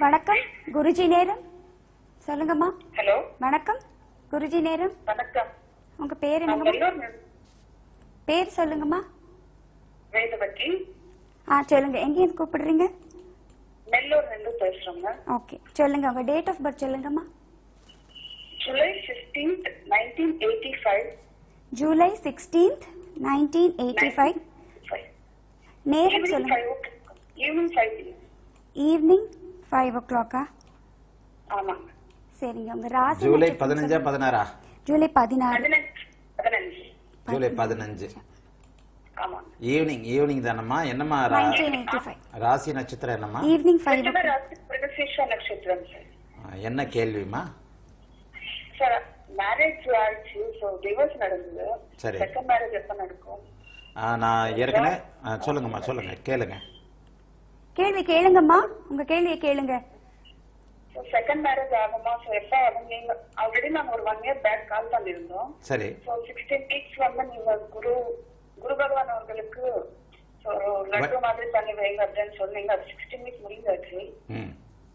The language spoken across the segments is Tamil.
வணக்கம் குருஜி நேரம் சொல்லுங்கம்மா ஹலோ வணக்கம் குருஜி நேரம் வணக்கம் உங்க பேர் நான் என்னங்கம்மா வெள்ளூர் நெ- பேர் சொல்லுங்கம்மா வேதவதி ஆ சொல்லுங்க எங்கேருந்து கூப்பிடுறீங்க நெல்லூர் இருந்து பேசுறோங்க ஓகே சொல்லுங்க உங்க டேட் ஆஃப் பர்த் சொல்லுங்கம்மா July fifteenth nineteen eighty five July sixteenth nineteen eighty five நேரம் ஈவினிங் சொல்லுங்க five evening five evening five ஓ கிளாக்கா ஆமாங்க சரிங்க உங்க ராசி ஜூலை நட்சத்திரம் பதினஞ்சா சொல்லுங்க. பதினாறா ஜூலை பதினாறு பதினஞ்சு பதினஞ்சு ஜூலை பதினஞ்சு ஆமாங்க ஈவினிங் ஈவினிங் தானம்மா என்னம்மா ரா- நைன்டீன் எயிட்டி ஃபைவ் ராசி நட்சத்திரம் என்னம்மா ஈவினிங் ஃபைவ் ரெண்டு பேர் ராசி பிரகசீஷா நட்சத்திரம் சார் ஆ, என்ன கேள்விமா சார் மேரேஜ் ஆயிடுச்சு ஸோ டிவோர்ஸ் நடந்தது சரி. செகண்ட் மேரேஜ் எப்போ நடக்கும் ஆ, நான் ஏற்கனவே ஆ, சொல்லுங்கம்மா சொல்லுங்க கேளுங்க கேள்வி கேளுங்கம்மா உங்க கேள்வியை கேளுங்க ஸோ செகண்ட் மேரேஜ் ஆகுமா ஸோ எப்போ ஆகும் நீங்க ஆல்ரெடி நாங்கள் ஒரு ஒன் இயர் பேக் கால் பண்ணியிருந்தோம் சரி ஸோ சிக்ஸ்டீன் வீக்ஸ் வந்து நீங்க குரு குரு பகவான் அவர்களுக்கு so ஒரு லட்டு மாதிரி பண்ணி வைங்க அப்படின்னு சொன்னீங்க அது சிக்ஸ்டீன் வீக்ஸ் முடிஞ்சாச்சு ம்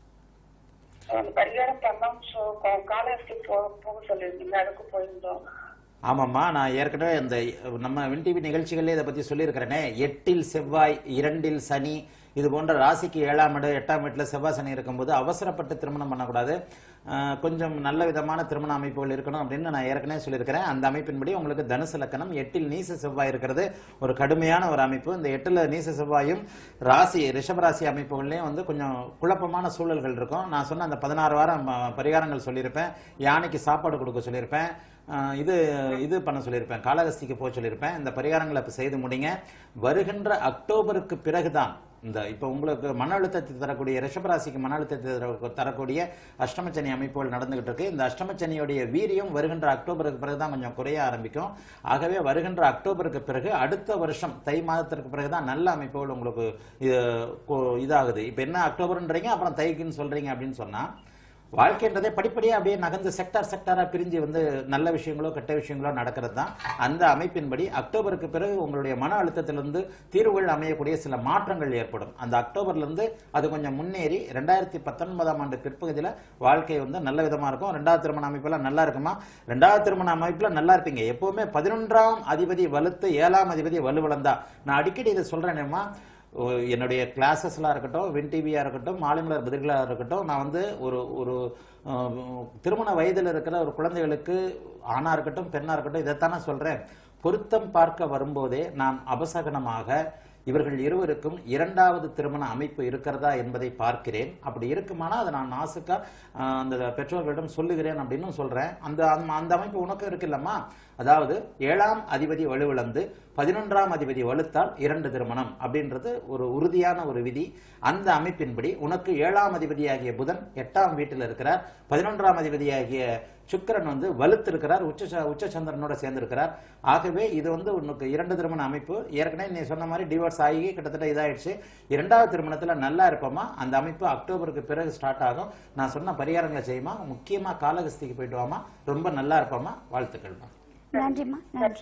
So, அந்த பரிகாரம் பண்ணோம் ஸோ காலேஜ்க்கு போக போக சொல்லியிருந்தீங்க அதுக்கு போயிருந்தோம் ஆமாம்மா நான் ஏற்கனவே இந்த நம்ம வின் டிவி நிகழ்ச்சிகளே இதை பற்றி சொல்லியிருக்கிறேனே எட்டில் செவ்வாய் இரண்டில் சனி இது போன்ற ராசிக்கு ஏழாம் இடம் எட்டாம் வீட்டில் செவ்வாய் சனி இருக்கும்போது அவசரப்பட்டு திருமணம் பண்ணக்கூடாது ஆஹ் கொஞ்சம் நல்ல விதமான திருமண அமைப்புகள் இருக்கணும் அப்படின்னு நான் ஏற்கனவே சொல்லியிருக்கிறேன் அந்த அமைப்பின்படி உங்களுக்கு தனுசு லக்கணம் எட்டில் நீச செவ்வாய் இருக்கிறது ஒரு கடுமையான ஒரு அமைப்பு இந்த எட்டில் நீச செவ்வாயும் ராசி ரிஷபராசி அமைப்புகள்லேயும் வந்து கொஞ்சம் குழப்பமான சூழல்கள் இருக்கும் நான் சொன்ன அந்த பதினாறு வாரம் ஆஹ், பரிகாரங்கள் சொல்லியிருப்பேன் யானைக்கு சாப்பாடு கொடுக்க சொல்லியிருப்பேன் ஆஹ் இது இது பண்ண சொல்லியிருப்பேன் காளகஸ்திக்கு போக சொல்லியிருப்பேன் இந்த பரிகாரங்களை இப்போ செய்து முடிங்க வருகின்ற அக்டோபருக்கு பிறகுதான் இந்த இப்போ உங்களுக்கு மன அழுத்தத்தை தரக்கூடிய ரிஷபராசிக்கு மன அழுத்தத்தை தர- தரக்கூடிய அஷ்டமச்சனி அமைப்புகள் நடந்துகிட்டு இருக்கு இந்த அஷ்டமச்சனியுடைய வீரியம் வருகின்ற அக்டோபருக்கு பிறகு தான் கொஞ்சம் குறைய ஆரம்பிக்கும் ஆகவே வருகின்ற அக்டோபருக்கு பிறகு அடுத்த வருஷம் தை மாதத்திற்கு பிறகு தான் நல்ல அமைப்புகள் உங்களுக்கு இது கொ- இதாகுது இப்போ என்ன அக்டோபர்ன்றீங்க அப்புறம் தைக்குன்னு சொல்றீங்க அப்படின்னு சொன்னா வாழ்க்கைன்றதே படிப்படியாக அப்படியே நகர்ந்து செக்டார் செக்டாரா பிரிஞ்சு வந்து நல்ல விஷயங்களோ கெட்ட விஷயங்களோ நடக்கிறது தான் அந்த அமைப்பின்படி அக்டோபருக்கு பிறகு உங்களுடைய மன அழுத்தத்திலிருந்து தீர்வுகள் அமையக்கூடிய சில மாற்றங்கள் ஏற்படும் அந்த அக்டோபர்ல இருந்து அது கொஞ்சம் முன்னேறி ரெண்டாயிரத்தி பத்தொன்பதாம் ஆண்டு பிற்பகுதியில் வாழ்க்கை வந்து நல்ல விதமா இருக்கும் ரெண்டாவது திருமண அமைப்பெல்லாம் நல்லா இருக்குமா ரெண்டாவது திருமண அமைப்புல நல்லா இருப்பீங்க எப்பவுமே பதினொன்றாம் அதிபதி வலுத்து ஏழாம் அதிபதி வலுவிழந்தா நான் அடிக்கடி இதை சொல்றேனேம்மா ஓ, என்னுடைய கிளாஸஸ்லாம் இருக்கட்டும் வின் டிவியாக இருக்கட்டும் மாலைமலர் பதில்களாக இருக்கட்டும் நான் வந்து ஒரு ஒரு அஹ், திருமண வயதில் இருக்கிற ஒரு குழந்தைகளுக்கு ஆணாக இருக்கட்டும் பெண்ணாக இருக்கட்டும் இதைத்தானே சொல்கிறேன் பொருத்தம் பார்க்க வரும்போதே நாம் அபசகனமாக இவர்கள் இருவருக்கும் இரண்டாவது திருமண அமைப்பு இருக்கிறதா என்பதை பார்க்கிறேன் அப்படி இருக்குமானா அதை நான் நாசுக்கா ஆஹ், அந்த பெற்றோர்களிடம் சொல்லுகிறேன் அப்படின்னு சொல்றேன் அந்த அந்த- அந்த அமைப்பு உனக்கும் இருக்குல்லம்மா அதாவது ஏழாம் அதிபதி வலுவிழந்து பதினொன்றாம் அதிபதி வலுத்தால் இரண்டு திருமணம் அப்படின்றது ஒரு உறுதியான ஒரு விதி அந்த அமைப்பின்படி உனக்கு ஏழாம் அதிபதியாகிய புதன் எட்டாம் வீட்டில் இருக்கிறார் பதினொன்றாம் அதிபதியாகிய சுக்கிரன் வந்து வலுத்திருக்கிறார் உச்ச உச்ச சந்திரனோட சேர்ந்திருக்கிறார் ஆகவே இது வந்து உனக்கு இரண்டு திருமண அமைப்பு ஏற்கனவே நீ சொன்ன மாதிரி டிவோர்ஸ் ஆகி கிட்டத்தட்ட இதாயிடுச்சு இரண்டாவது திருமணத்துல நல்லா இருப்போமா அந்த அமைப்பு அக்டோபருக்கு பிறகு ஸ்டார்ட் ஆகும் நான் சொன்ன பரிகாரங்களை செய்யுமா முக்கியமா காலகஸ்திக்கு போயிட்டு வாமா ரொம்ப நல்லா இருப்போமா வாழ்த்துக்கள்மா நன்றிம்மா நன்றி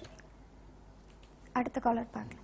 அடுத்த காலர் பார்க்கலாம்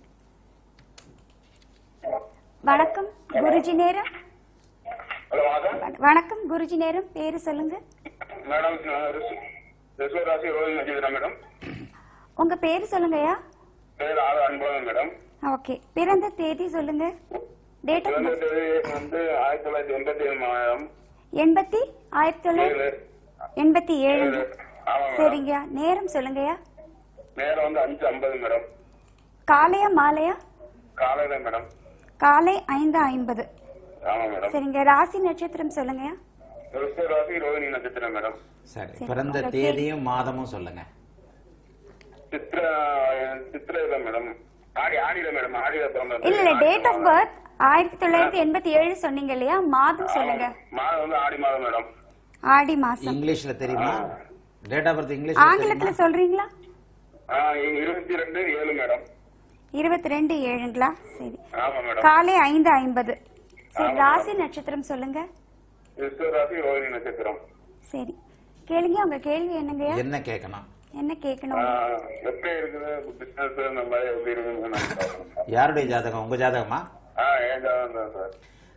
வணக்கம் குருஜி நேரம் ஹலோ வணக்கம் வண- வணக்கம் குருஜி நேரம் பேரு சொல்லுங்க மேடம் நான் ரிஷி- ரிஷபராசி ரோஹிணி நட்சத்திரம் மேடம் உங்க பேரு சொல்லுங்கய்யா பேர் ஆறு அன்பழகன் மேடம் ஓகே பிறந்த தேதி சொல்லுங்க டேட் ஆஃப் பிறந்த தேதி வந்து ஆயிரத்தி தொள்ளாயிரத்தி எண்பத்தி ஏழு மேடம் எண்பத்தி ஆயிரத்தி தொள்ளாயிரத்தி ஏழு எண்பத்தி ஏழுங்க ஆமா மேடம் சரிங்கய்யா நேரம் சொல்லுங்கய்யா நேரம் வந்து அஞ்சு ஐம்பது மேடம் காலையா மாலையா காலையில மேடம் காலை ஐந்து ஐம்பது ஆமா மேடம் சரிங்க ராசி நட்சத்திரம் சொல்லுங்கய்யா ரிஷபராசி ரோஹிணி நட்சத்திரம் மேடம் சரி சரி, பிறந்த உங்க தேதியும் மாதமும் சொல்லுங்க சித்திர சித்திரையில மேடம் ஆடி ஆடியில மேடம் ஆடியில பிறந்த இல்ல இல்ல டேட் ஆஃப் பர்த் ஆயிரத்தி தொள்ளாயிரத்தி எண்பத்தி ஏழு சொன்னீங்க இல்லையா மாதம் சொல்லுங்க மாதம் வந்து ஆடி மாதம் மேடம் ஆடி மாசம் இங்கிலீஷ்ல தெரியுமா டேட் ஆஃப் பர்த் இங்கிலீஷ்ல ஆங்கிலத்துல தெரியுமா சொல்றீங்களா ஆ, இருபத்தி ரெண்டு ஏழு மேடம் இருபத்தி ரெண்டு ஏழுங்களா சரி ஆமா மேடம் காலை ஐந்து ஐம்பது சரி ராசி நட்சத்திரம் சொல்லுங்க ரிஷபராசி ரோஹிணி நட்சத்திரம் சரி கேளுங்க உங்க கேள்வி என்னங்கய்யா என்ன கேட்கணும் என்ன கேட்கணும் ஆ, எப்படி இருக்குது பிசினஸ் இந்த மாதிரி எப்படி இருக்குன்னு நான் பார்க்கணும். யாருடைய ஜாதகம் உங்க ஜாதகமா ஆ ஏன் ஜாதகம் தான் சார்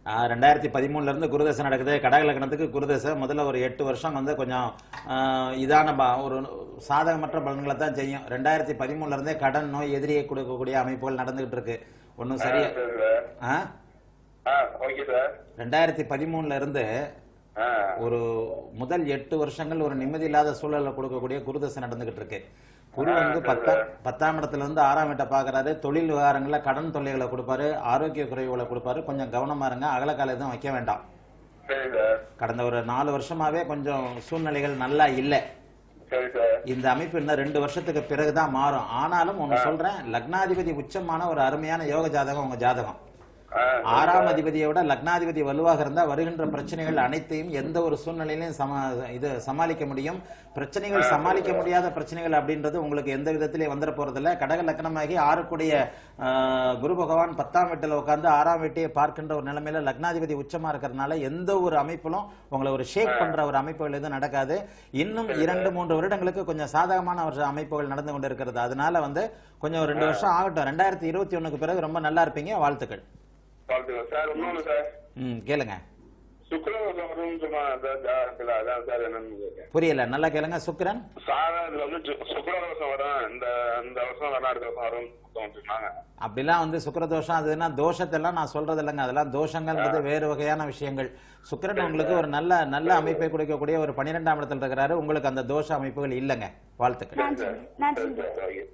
ஆ, ரெண்டாயிரத்தி பதிமூணுல இருந்து குருதசை நடக்குது கடகலக்கணத்துக்கு குருதசை முதல்ல ஒரு எட்டு வருஷம் வந்து கொஞ்சம் ஆ, இதான ப- ஒரு சாதகமற்ற பலன்களை தான் செய்யும் ரெண்டாயிரத்தி பதிமூணுல இருந்தே கடன் நோய் எதிரியை கொடுக்கக்கூடிய அமைப்புகள் நடந்துகிட்டு இருக்கு ஒன்றும் சரியா சரி சார் ஆ ஆ ஓகே சார் ரெண்டாயிரத்தி பதிமூணுல இருந்து ஆ ஒரு முதல் எட்டு வருஷங்கள் ஒரு நிம்மதி இல்லாத சூழலை கொடுக்கக்கூடிய குருதசை நடந்துகிட்டு இருக்கு குரு வந்து பத்தாம் பத்தாம் இடத்துல இருந்து ஆறாம் வீட்டை பாக்குறாரு தொழில் விவகாரங்கள்ல கடன் தொல்லைகளை கொடுப்பாரு ஆரோக்கிய குறைவுகளை கொடுப்பாரு கொஞ்சம் கவனமா இருங்க அகலக்கால எதுவும் வைக்க வேண்டாம் சரி சார் கடந்த ஒரு நாலு வருஷமாவே கொஞ்சம் சூழ்நிலைகள் நல்லா இல்லை சரி சார் இந்த அமைப்பு இன்னும் ரெண்டு வருஷத்துக்கு பிறகுதான் மாறும் ஆனாலும் ஒன்னு சொல்றேன் லக்னாதிபதி உச்சமான ஒரு அருமையான யோக ஜாதகம் உங்க ஜாதகம் ஆ ஆறாம் அதிபதியை விட லக்னாதிபதி வலுவாக இருந்தா வருகின்ற பிரச்சனைகள் அனைத்தையும் எந்த ஒரு சூழ்நிலையிலும் சம இது சமாளிக்க முடியும் பிரச்சனைகள் சமாளிக்க முடியாத பிரச்சனைகள் அப்படின்றது உங்களுக்கு எந்த விதத்திலே வந்துட போறதில்ல கடக லக்னமாகி ஆறுக்குடைய ஆஹ், குரு பகவான் பத்தாம் வீட்டில் உட்கார்ந்து ஆறாம் வீட்டையே பார்க்கின்ற ஒரு நிலைமையில லக்னாதிபதி உச்சமா இருக்கிறதுனால எந்த ஒரு அமைப்பிலும் உங்களை ஒரு ஷேக் பண்ற ஒரு அமைப்புகள் எதுவும் நடக்காது இன்னும் இரண்டு மூன்று வருடங்களுக்கு கொஞ்சம் சாதகமான ஒரு அமைப்புகள் நடந்து கொண்டு இருக்கிறது அதனால வந்து கொஞ்சம் ஒரு ரெண்டு வருஷம் ஆகட்டும் ரெண்டாயிரத்தி இருபத்தி ஒண்ணுக்கு பிறகு ரொம்ப நல்லா இருப்பீங்க வாழ்த்துக்கள் வாழ்த்துக்கள் சார் இன்னொன்று சார் ம் கேளுங்க சுக்கரவாசம் வரும்னு சொன்னாங்க சார் ஜாதகத்தில் அதான் சார் என்னன்னு கேட்கேன் புரியல நல்லா கேளுங்க சுக்கிரன் சாதகத்தில் வந்து சு- சுக்கிரதோஷம் வரும் இந்த இந்த வருஷம் வேணா அடுத்த வருஷம் வரும்னு சொன்னாங்க அப்படிலாம் வந்து சுக்கிரதோஷம் அதுனா தோஷத்தெல்லாம் நான் சொல்றது இல்லைங்க அதெல்லாம் தோஷங்கள்ன்றது வேறு வகையான விஷயங்கள் சுக்கிரன் உங்களுக்கு ஒரு நல்ல நல்ல அமைப்பை கொடுக்கக்கூடிய ஒரு பன்னிரெண்டாம் இடத்துல இருக்கிறாரு உங்களுக்கு அந்த தோஷ அமைப்புகள் இல்லைங்க வாழ்த்துக்கள் நன்றி நன்றி சரி சார் ஓகே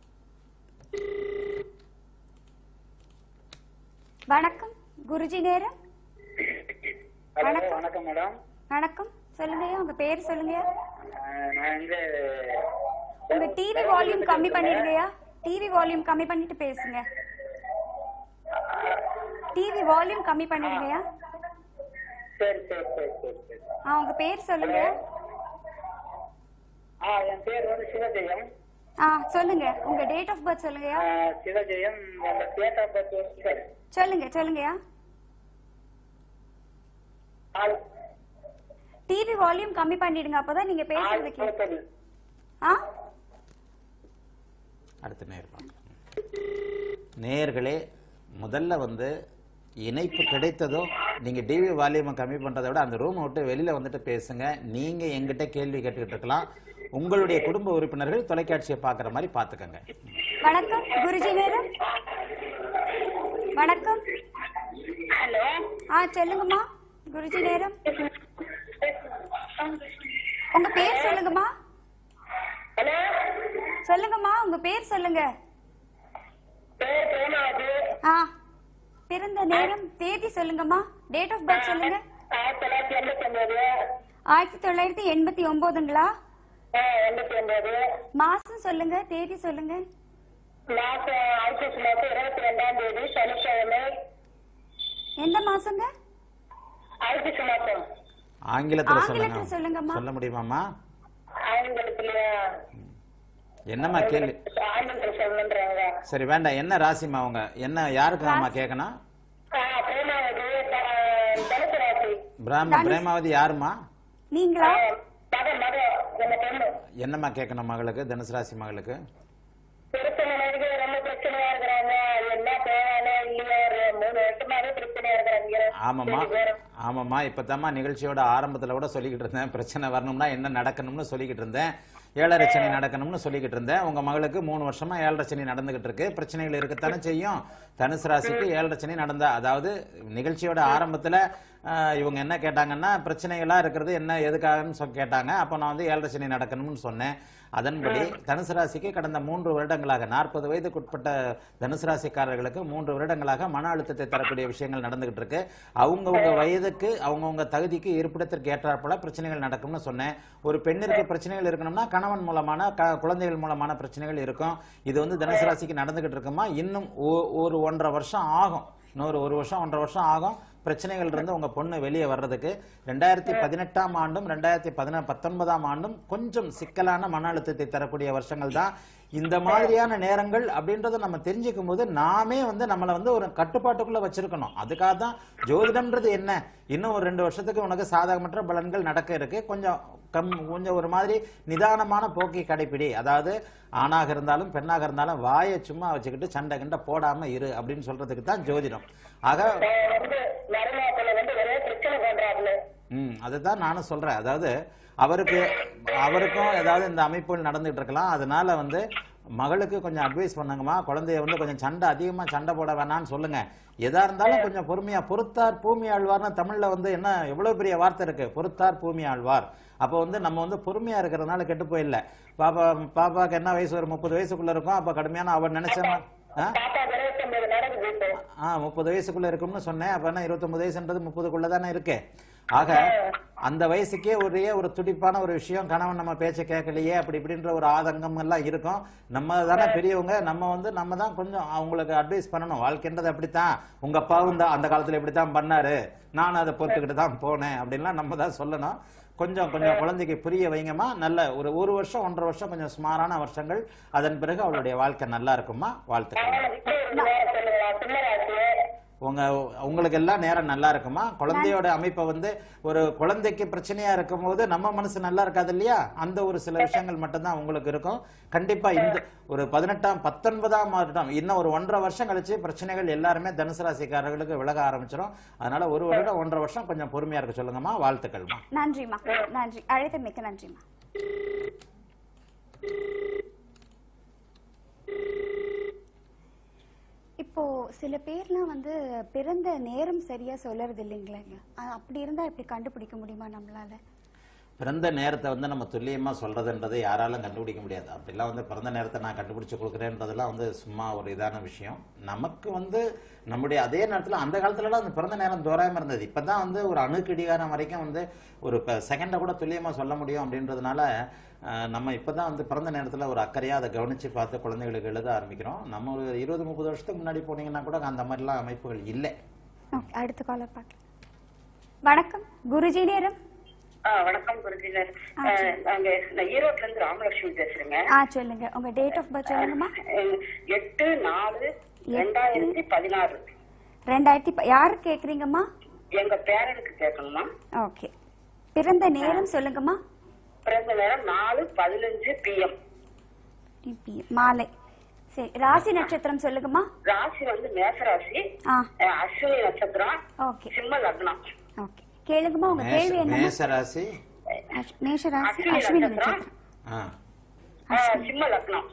வணக்கம் குருஜி நேரம் ஹலோ வணக்கம். வணக்கம் மேடம் வணக்கம் சொல்லுங்கய்யா உங்க பேர் சொல்லுங்கய்யா அஹ் நான் வந்து உங்க டிவி வால்யூம் கம்மி பண்ணிடுங்கய்யா டிவி வால்யூம் கம்மி பண்ணிட்டு பேசுங்க டிவி வால்யூம் கம்மி பண்ணிடுங்கய்யா சரி சரி சரி சரி சரி ஆ உங்க பேர் சொல்லுங்க ஆ என் பேர் வந்து சிவஜெயம் ஆ சொல்லுங்க உங்க டேட் ஆஃப் பர்த் சொல்லுங்கய்யா அஹ் சிவஜெயம் அந்த டேட் ஆஃப் பர்த் வந்து சரி சொல்லுங்க சொல்லுங்கய்யா ஆள் டிவி வால்யூம் கம்மி பண்ணிடுங்க அப்பதான் நீங்க ஆள் பேசுறது கேட்கும் கொடுத்தது ஆ அடுத்த நேர் பார்க்கலாம் நேயர்களே முதல்ல வந்து இணைப்பு கிடைத்ததோ நீங்க டிவி வால்யூமை கம்மி பண்றதை விட அந்த ரூமை விட்டு வெளியில வந்துட்டு பேசுங்க நீங்க எங்கிட்ட கேள்வி கேட்டுக்கிட்டு இருக்கலாம் உங்களுடைய குடும்ப உறுப்பினர்கள் தொலைக்காட்சியை பார்க்குற மாதிரி பார்த்துக்கங்க வணக்கம் குருஜி நேரம் வணக்கம் ஹலோ ஆ சொல்லுங்கம்மா குருஜி நேரம் உங்க பேர் சொல்லுங்கம்மா ஹலோ சொல்லுங்கம்மா உங்க பேர் சொல்லுங்க பேர் பிரேமாவது ஆ பிறந்த நேரம் தேதி சொல்லுங்கம்மா டேட் ஆஃப் பர்த் சொல்லுங்க ஆயிரத்தி தொள்ளாயிரத்தி எண்பத்தி ஒன்பது ஆயிரத்தி தொள்ளாயிரத்தி எண்பத்தி ஒன்பதுங்களா எண்பத்தி ஒன்பது மாசம் சொல்லுங்க தேதி சொல்லுங்க மாசம் ஆயிரத்தி மாசம் இருபத்தி ரெண்டாம் தேதி சனிக்கிழமை எந்த மாசங்க ஆயிரத்தி மாசம் ஆங்கிலத்துல ஆங்கிலத்துல சொல்லுங்க சொல்லுங்கம்மா. சொல்ல முடியுமாம்மா ஆங்கிலத்திலயா என்னம்மா கேள்வி ஆங்கிலத்தில் சொல்லணுன்றாங்க சரி வேண்டாம் என்ன ராசிமா அவங்க என்ன யாருக்குமா கேட்கணும் ஆ, பிரேமாவதி ப- தனுசு ராசி பிராம பிரேமாவதி யாருமா நீங்களா மக மக என்ன பொண்ணு என்னம்மா கேட்கணும் மகளுக்கு தனுசு ராசி மகளுக்கு பிரச்சனை நடக்குது, ரொம்ப பிரச்சனையா இருக்கிறாங்க அது என்ன தேவையான இல்லையா ஒரு மூணு வருஷமாவே பிரச்சனையா இருக்கிறாங்க ஆமாம்மா ரெண்டு பேரும். ஆமாம்மா இப்போதாம்மா நிகழ்ச்சியோட ஆரம்பத்தில் கூட சொல்லிக்கிட்டு இருந்தேன் பிரச்சனை வரணும்னா என்ன நடக்கணும்னு சொல்லிக்கிட்டு இருந்தேன் ஏழரை சனி நடக்கணும்னு சொல்லிக்கிட்டு இருந்தேன் உங்க மகளுக்கு மூணு வருஷமா ஏழரை சனி நடந்துகிட்டு இருக்கு பிரச்சனைகள் இருக்கத்தானே செய்யும் தனுசு ராசிக்கு ஏழரை சனி நடந்தா அதாவது நிகழ்ச்சியோட ஆரம்பத்துல ஆஹ், இவங்க என்ன கேட்டாங்கன்னா பிரச்சனைகளா இருக்கிறது என்ன எதுக்காகன்னு சொ- கேட்டாங்க அப்போ நான் வந்து ஏழரை சனி நடக்கணும்னு சொன்னேன் அதன்படி தனுசு ராசிக்கு கடந்த மூன்று வருடங்களாக நாற்பது வயதுக்குட்பட்ட தனுசு ராசிக்காரர்களுக்கு மூன்று வருடங்களாக மன அழுத்தத்தை தரக்கூடிய விஷயங்கள் நடந்துகிட்டு இருக்கு அவங்கவுங்க வயதுக்கு அவங்கவுங்க தகுதிக்கு இருப்பிடத்திற்கு ஏற்றாற்போல பிரச்சனைகள் நடக்கும்னு சொன்னேன் ஒரு பெண்ணிற்கு பிரச்சனைகள் இருக்கணும்னா கணவன் மூலமான க- குழந்தைகள் மூலமான பிரச்சனைகள் இருக்கும் இது வந்து தனுசு ராசிக்கு நடந்துகிட்டு இருக்குமா இன்னும் ஒ- ஒரு ஒன்றரை வருஷம் ஆகும் இன்னொரு ஒரு வருஷம் ஒன்றரை வருஷம் ஆகும் பிரச்சனைகள் இருந்து உங்க பொண்ணு வெளியே வர்றதுக்கு ரெண்டாயிரத்தி பதினெட்டாம் ஆண்டும் ரெண்டாயிரத்தி பதின பத்தொன்பதாம் ஆண்டும் கொஞ்சம் சிக்கலான மன அழுத்தத்தை தரக்கூடிய வருஷங்கள் தான் இந்த மாதிரியான நேரங்கள் அப்படின்றத நம்ம தெரிஞ்சுக்கும் போது நாமே வந்து நம்மளை வந்து ஒரு கட்டுப்பாட்டுக்குள்ள வச்சிருக்கணும் அதுக்காக தான் ஜோதிடம்ன்றது என்ன இன்னும் ஒரு ரெண்டு வருஷத்துக்கு உனக்கு சாதகமற்ற பலன்கள் நடக்க இருக்கு கொஞ்சம் கம் கொஞ்சம் ஒரு மாதிரி நிதானமான போக்கை கடைப்பிடி அதாவது ஆணாக இருந்தாலும் பெண்ணாக இருந்தாலும் வாயை சும்மா வச்சுக்கிட்டு சண்டை கிண்டை போடாம இரு அப்படின்னு சொல்றதுக்கு தான் ஜோதிடம் ஆக நான் வந்து மருமாப்பிள்ள வந்து ஒரே பிரச்சனை பண்றாப்புல ம் அதுதான் நானும் சொல்றேன் அதாவது அவருக்கு அவருக்கும் ஏதாவது இந்த அமைப்புகள் நடந்துட்டு இருக்கலாம் அதனால வந்து மகளுக்கு கொஞ்சம் அட்வைஸ் பண்ணுங்கம்மா குழந்தைய வந்து கொஞ்சம் சண்டை அதிகமா சண்டை போட வேணாம்னு சொல்லுங்க எதா இருந்தாலும் கொஞ்சம் பொறுமையா பொறுத்தார் பூமி ஆழ்வார்னு தமிழ்ல வந்து என்ன எவ்வளவு பெரிய வார்த்தை இருக்கு பொறுத்தார் பூமி ஆழ்வார் அப்போ வந்து நம்ம வந்து பொறுமையா இருக்கிறதுனால கெட்டு போயிடல பாப்பா பாப்பாக்கு என்ன வயசு ஒரு முப்பது வயசுக்குள்ள இருக்கும் அப்ப கடுமையான அவன் நினைச்சோம்னா ஆ? பாப்பா இருபத்தொன்பது நடக்குது இப்போ ஆ முப்பது வயசுக்குள்ள இருக்கும்னு சொன்னேன் அப்ப என்ன இருபத்தொன்பது வயசுன்றது முப்பதுக்குள்ள தானே இருக்கு ஆக அந்த வயசுக்கே ஒரே ஒரு துடிப்பான ஒரு விஷயம் கணவன் நம்ம பேச்ச கேட்கலையே அப்படி இப்படின்ற ஒரு ஆதங்கம் எல்லாம் இருக்கும் நம்ம தானே பெரியவங்க நம்ம வந்து நம்ம தான் கொஞ்சம் அவங்களுக்கு அட்வைஸ் பண்ணணும் வாழ்க்கைன்றது அப்படித்தான் உங்க அப்பாவும் தான் அந்த காலத்துல இப்படித்தான் பண்ணாரு நான் அதை பொறுத்துக்கிட்டு தான் போனேன் அப்படின்லாம் நம்ம தான் சொல்லணும் கொஞ்சம் கொஞ்சம் குழந்தைக்கு புரிய வைங்கம்மா நல்ல ஒரு ஒரு வருஷம் ஒன்றரை வருஷம் கொஞ்சம் சுமாரான வருஷங்கள் அதன் பிறகு அவளுடைய வாழ்க்கை நல்லா இருக்குமா வாழ்த்துக்கள் இப்போ ஒரு நேரம் சொல்லுங்களா சிம்மராசியே உங்க உங்களுக்கு எல்லாம் நேரம் நல்லா இருக்குமா குழந்தையோட அமைப்பை வந்து ஒரு குழந்தைக்கு பிரச்சனையா இருக்கும் போது நம்ம மனசு நல்லா இருக்காது இல்லையா அந்த ஒரு சில விஷயங்கள் மட்டும்தான் உங்களுக்கு இருக்கும் கண்டிப்பா இந்த ஒரு பதினெட்டாம் பத்தொன்பதாம் வருடம் இன்னும் ஒரு ஒன்றரை வருஷம் கழிச்சு பிரச்சனைகள் எல்லாருமே தனுசு ராசிக்காரர்களுக்கு விலக ஆரம்பிச்சிடும் அதனால ஒரு வருடம் ஒன்றரை வருஷம் கொஞ்சம் பொறுமையா இருக்க சொல்லுங்கம்மா வாழ்த்துக்கள்மா நன்றிம்மா நன்றி அழைத்த மிக்க நன்றிம்மா இப்போ சில பேர்லாம் வந்து பிறந்த நேரம் சரியா சொல்லறது இல்லைங்களேங்க அ- அப்படி இருந்தா எப்படி கண்டுபிடிக்க முடியுமா நம்மளால பிறந்த நேரத்தை வந்து நம்ம துல்லியமா சொல்றதுன்றது யாராலும் கண்டுபிடிக்க முடியாது அப்படிலாம் வந்து பிறந்த நேரத்தை நான் கண்டுபிடிச்சு கொடுக்குறேன்றதெல்லாம் வந்து சும்மா ஒரு இதான விஷயம் நமக்கு வந்து நம்முடைய அதே நேரத்துல அந்த காலத்துலலாம் அந்த பிறந்த நேரம் தோராயமா இருந்தது இப்பதான் வந்து ஒரு அணுக்கடிகாரம் வரைக்கும் வந்து ஒரு செகண்டை கூட துல்லியமா சொல்ல முடியும் அப்படின்றதுனால அஹ், நம்ம இப்பதான் வந்து பிறந்த நேரத்துல ஒரு அக்கறையா அதை கவனிச்சு பார்த்து குழந்தைகளுக்கு எழுத ஆரம்பிக்கிறோம் நம்ம ஒரு இருபது முப்பது வருஷத்துக்கு முன்னாடி போனீங்கன்னா கூட அந்த மாதிரிலாம் அமைப்புகள் இல்லை ஓகே அடுத்த காலர் பார்க்கலாம் வணக்கம் குருஜி நேரம் ஆ வணக்கம் குருஜினர் நாங்க நான் ஈரோட்ல இருந்து ராமலட்சுமி பேசுறேங்க ஆ சொல்லுங்க உங்க டேட் ஆஃப் பர்த் சொல்லுங்கம்மா அஹ், எட்டு நாலு ரெண்டாயிரத்தி பதினாறு ரெண்டாயிரத்தி ப- யாரு கேக்குறீங்கம்மா எங்க பேரனுக்கு கேட்கணுமா ஓகே பிறந்த நேரம் சொல்லுங்கம்மா பிறந்த நேரம் நாலு பதினஞ்சு பிஎம் டிபி மாலை சரி ராசி நட்சத்திரம் சொல்லுங்கம்மா ராசி வந்து மேசராசி ஆ அஹ், அஸ்வினி நட்சத்திரம் ஓகே சிம்ம லக்னம் ஓகே கேளுங்கம்மா உங்க கேள்வி மேஷ- என்னம்மா மேஷராசி அஷ்- மேஷ ராசி அஸ்வினி அஸ்வினி நட்சத்திரம். நட்சத்திரம் ஆ அஹ், சிம்ம லக்னம்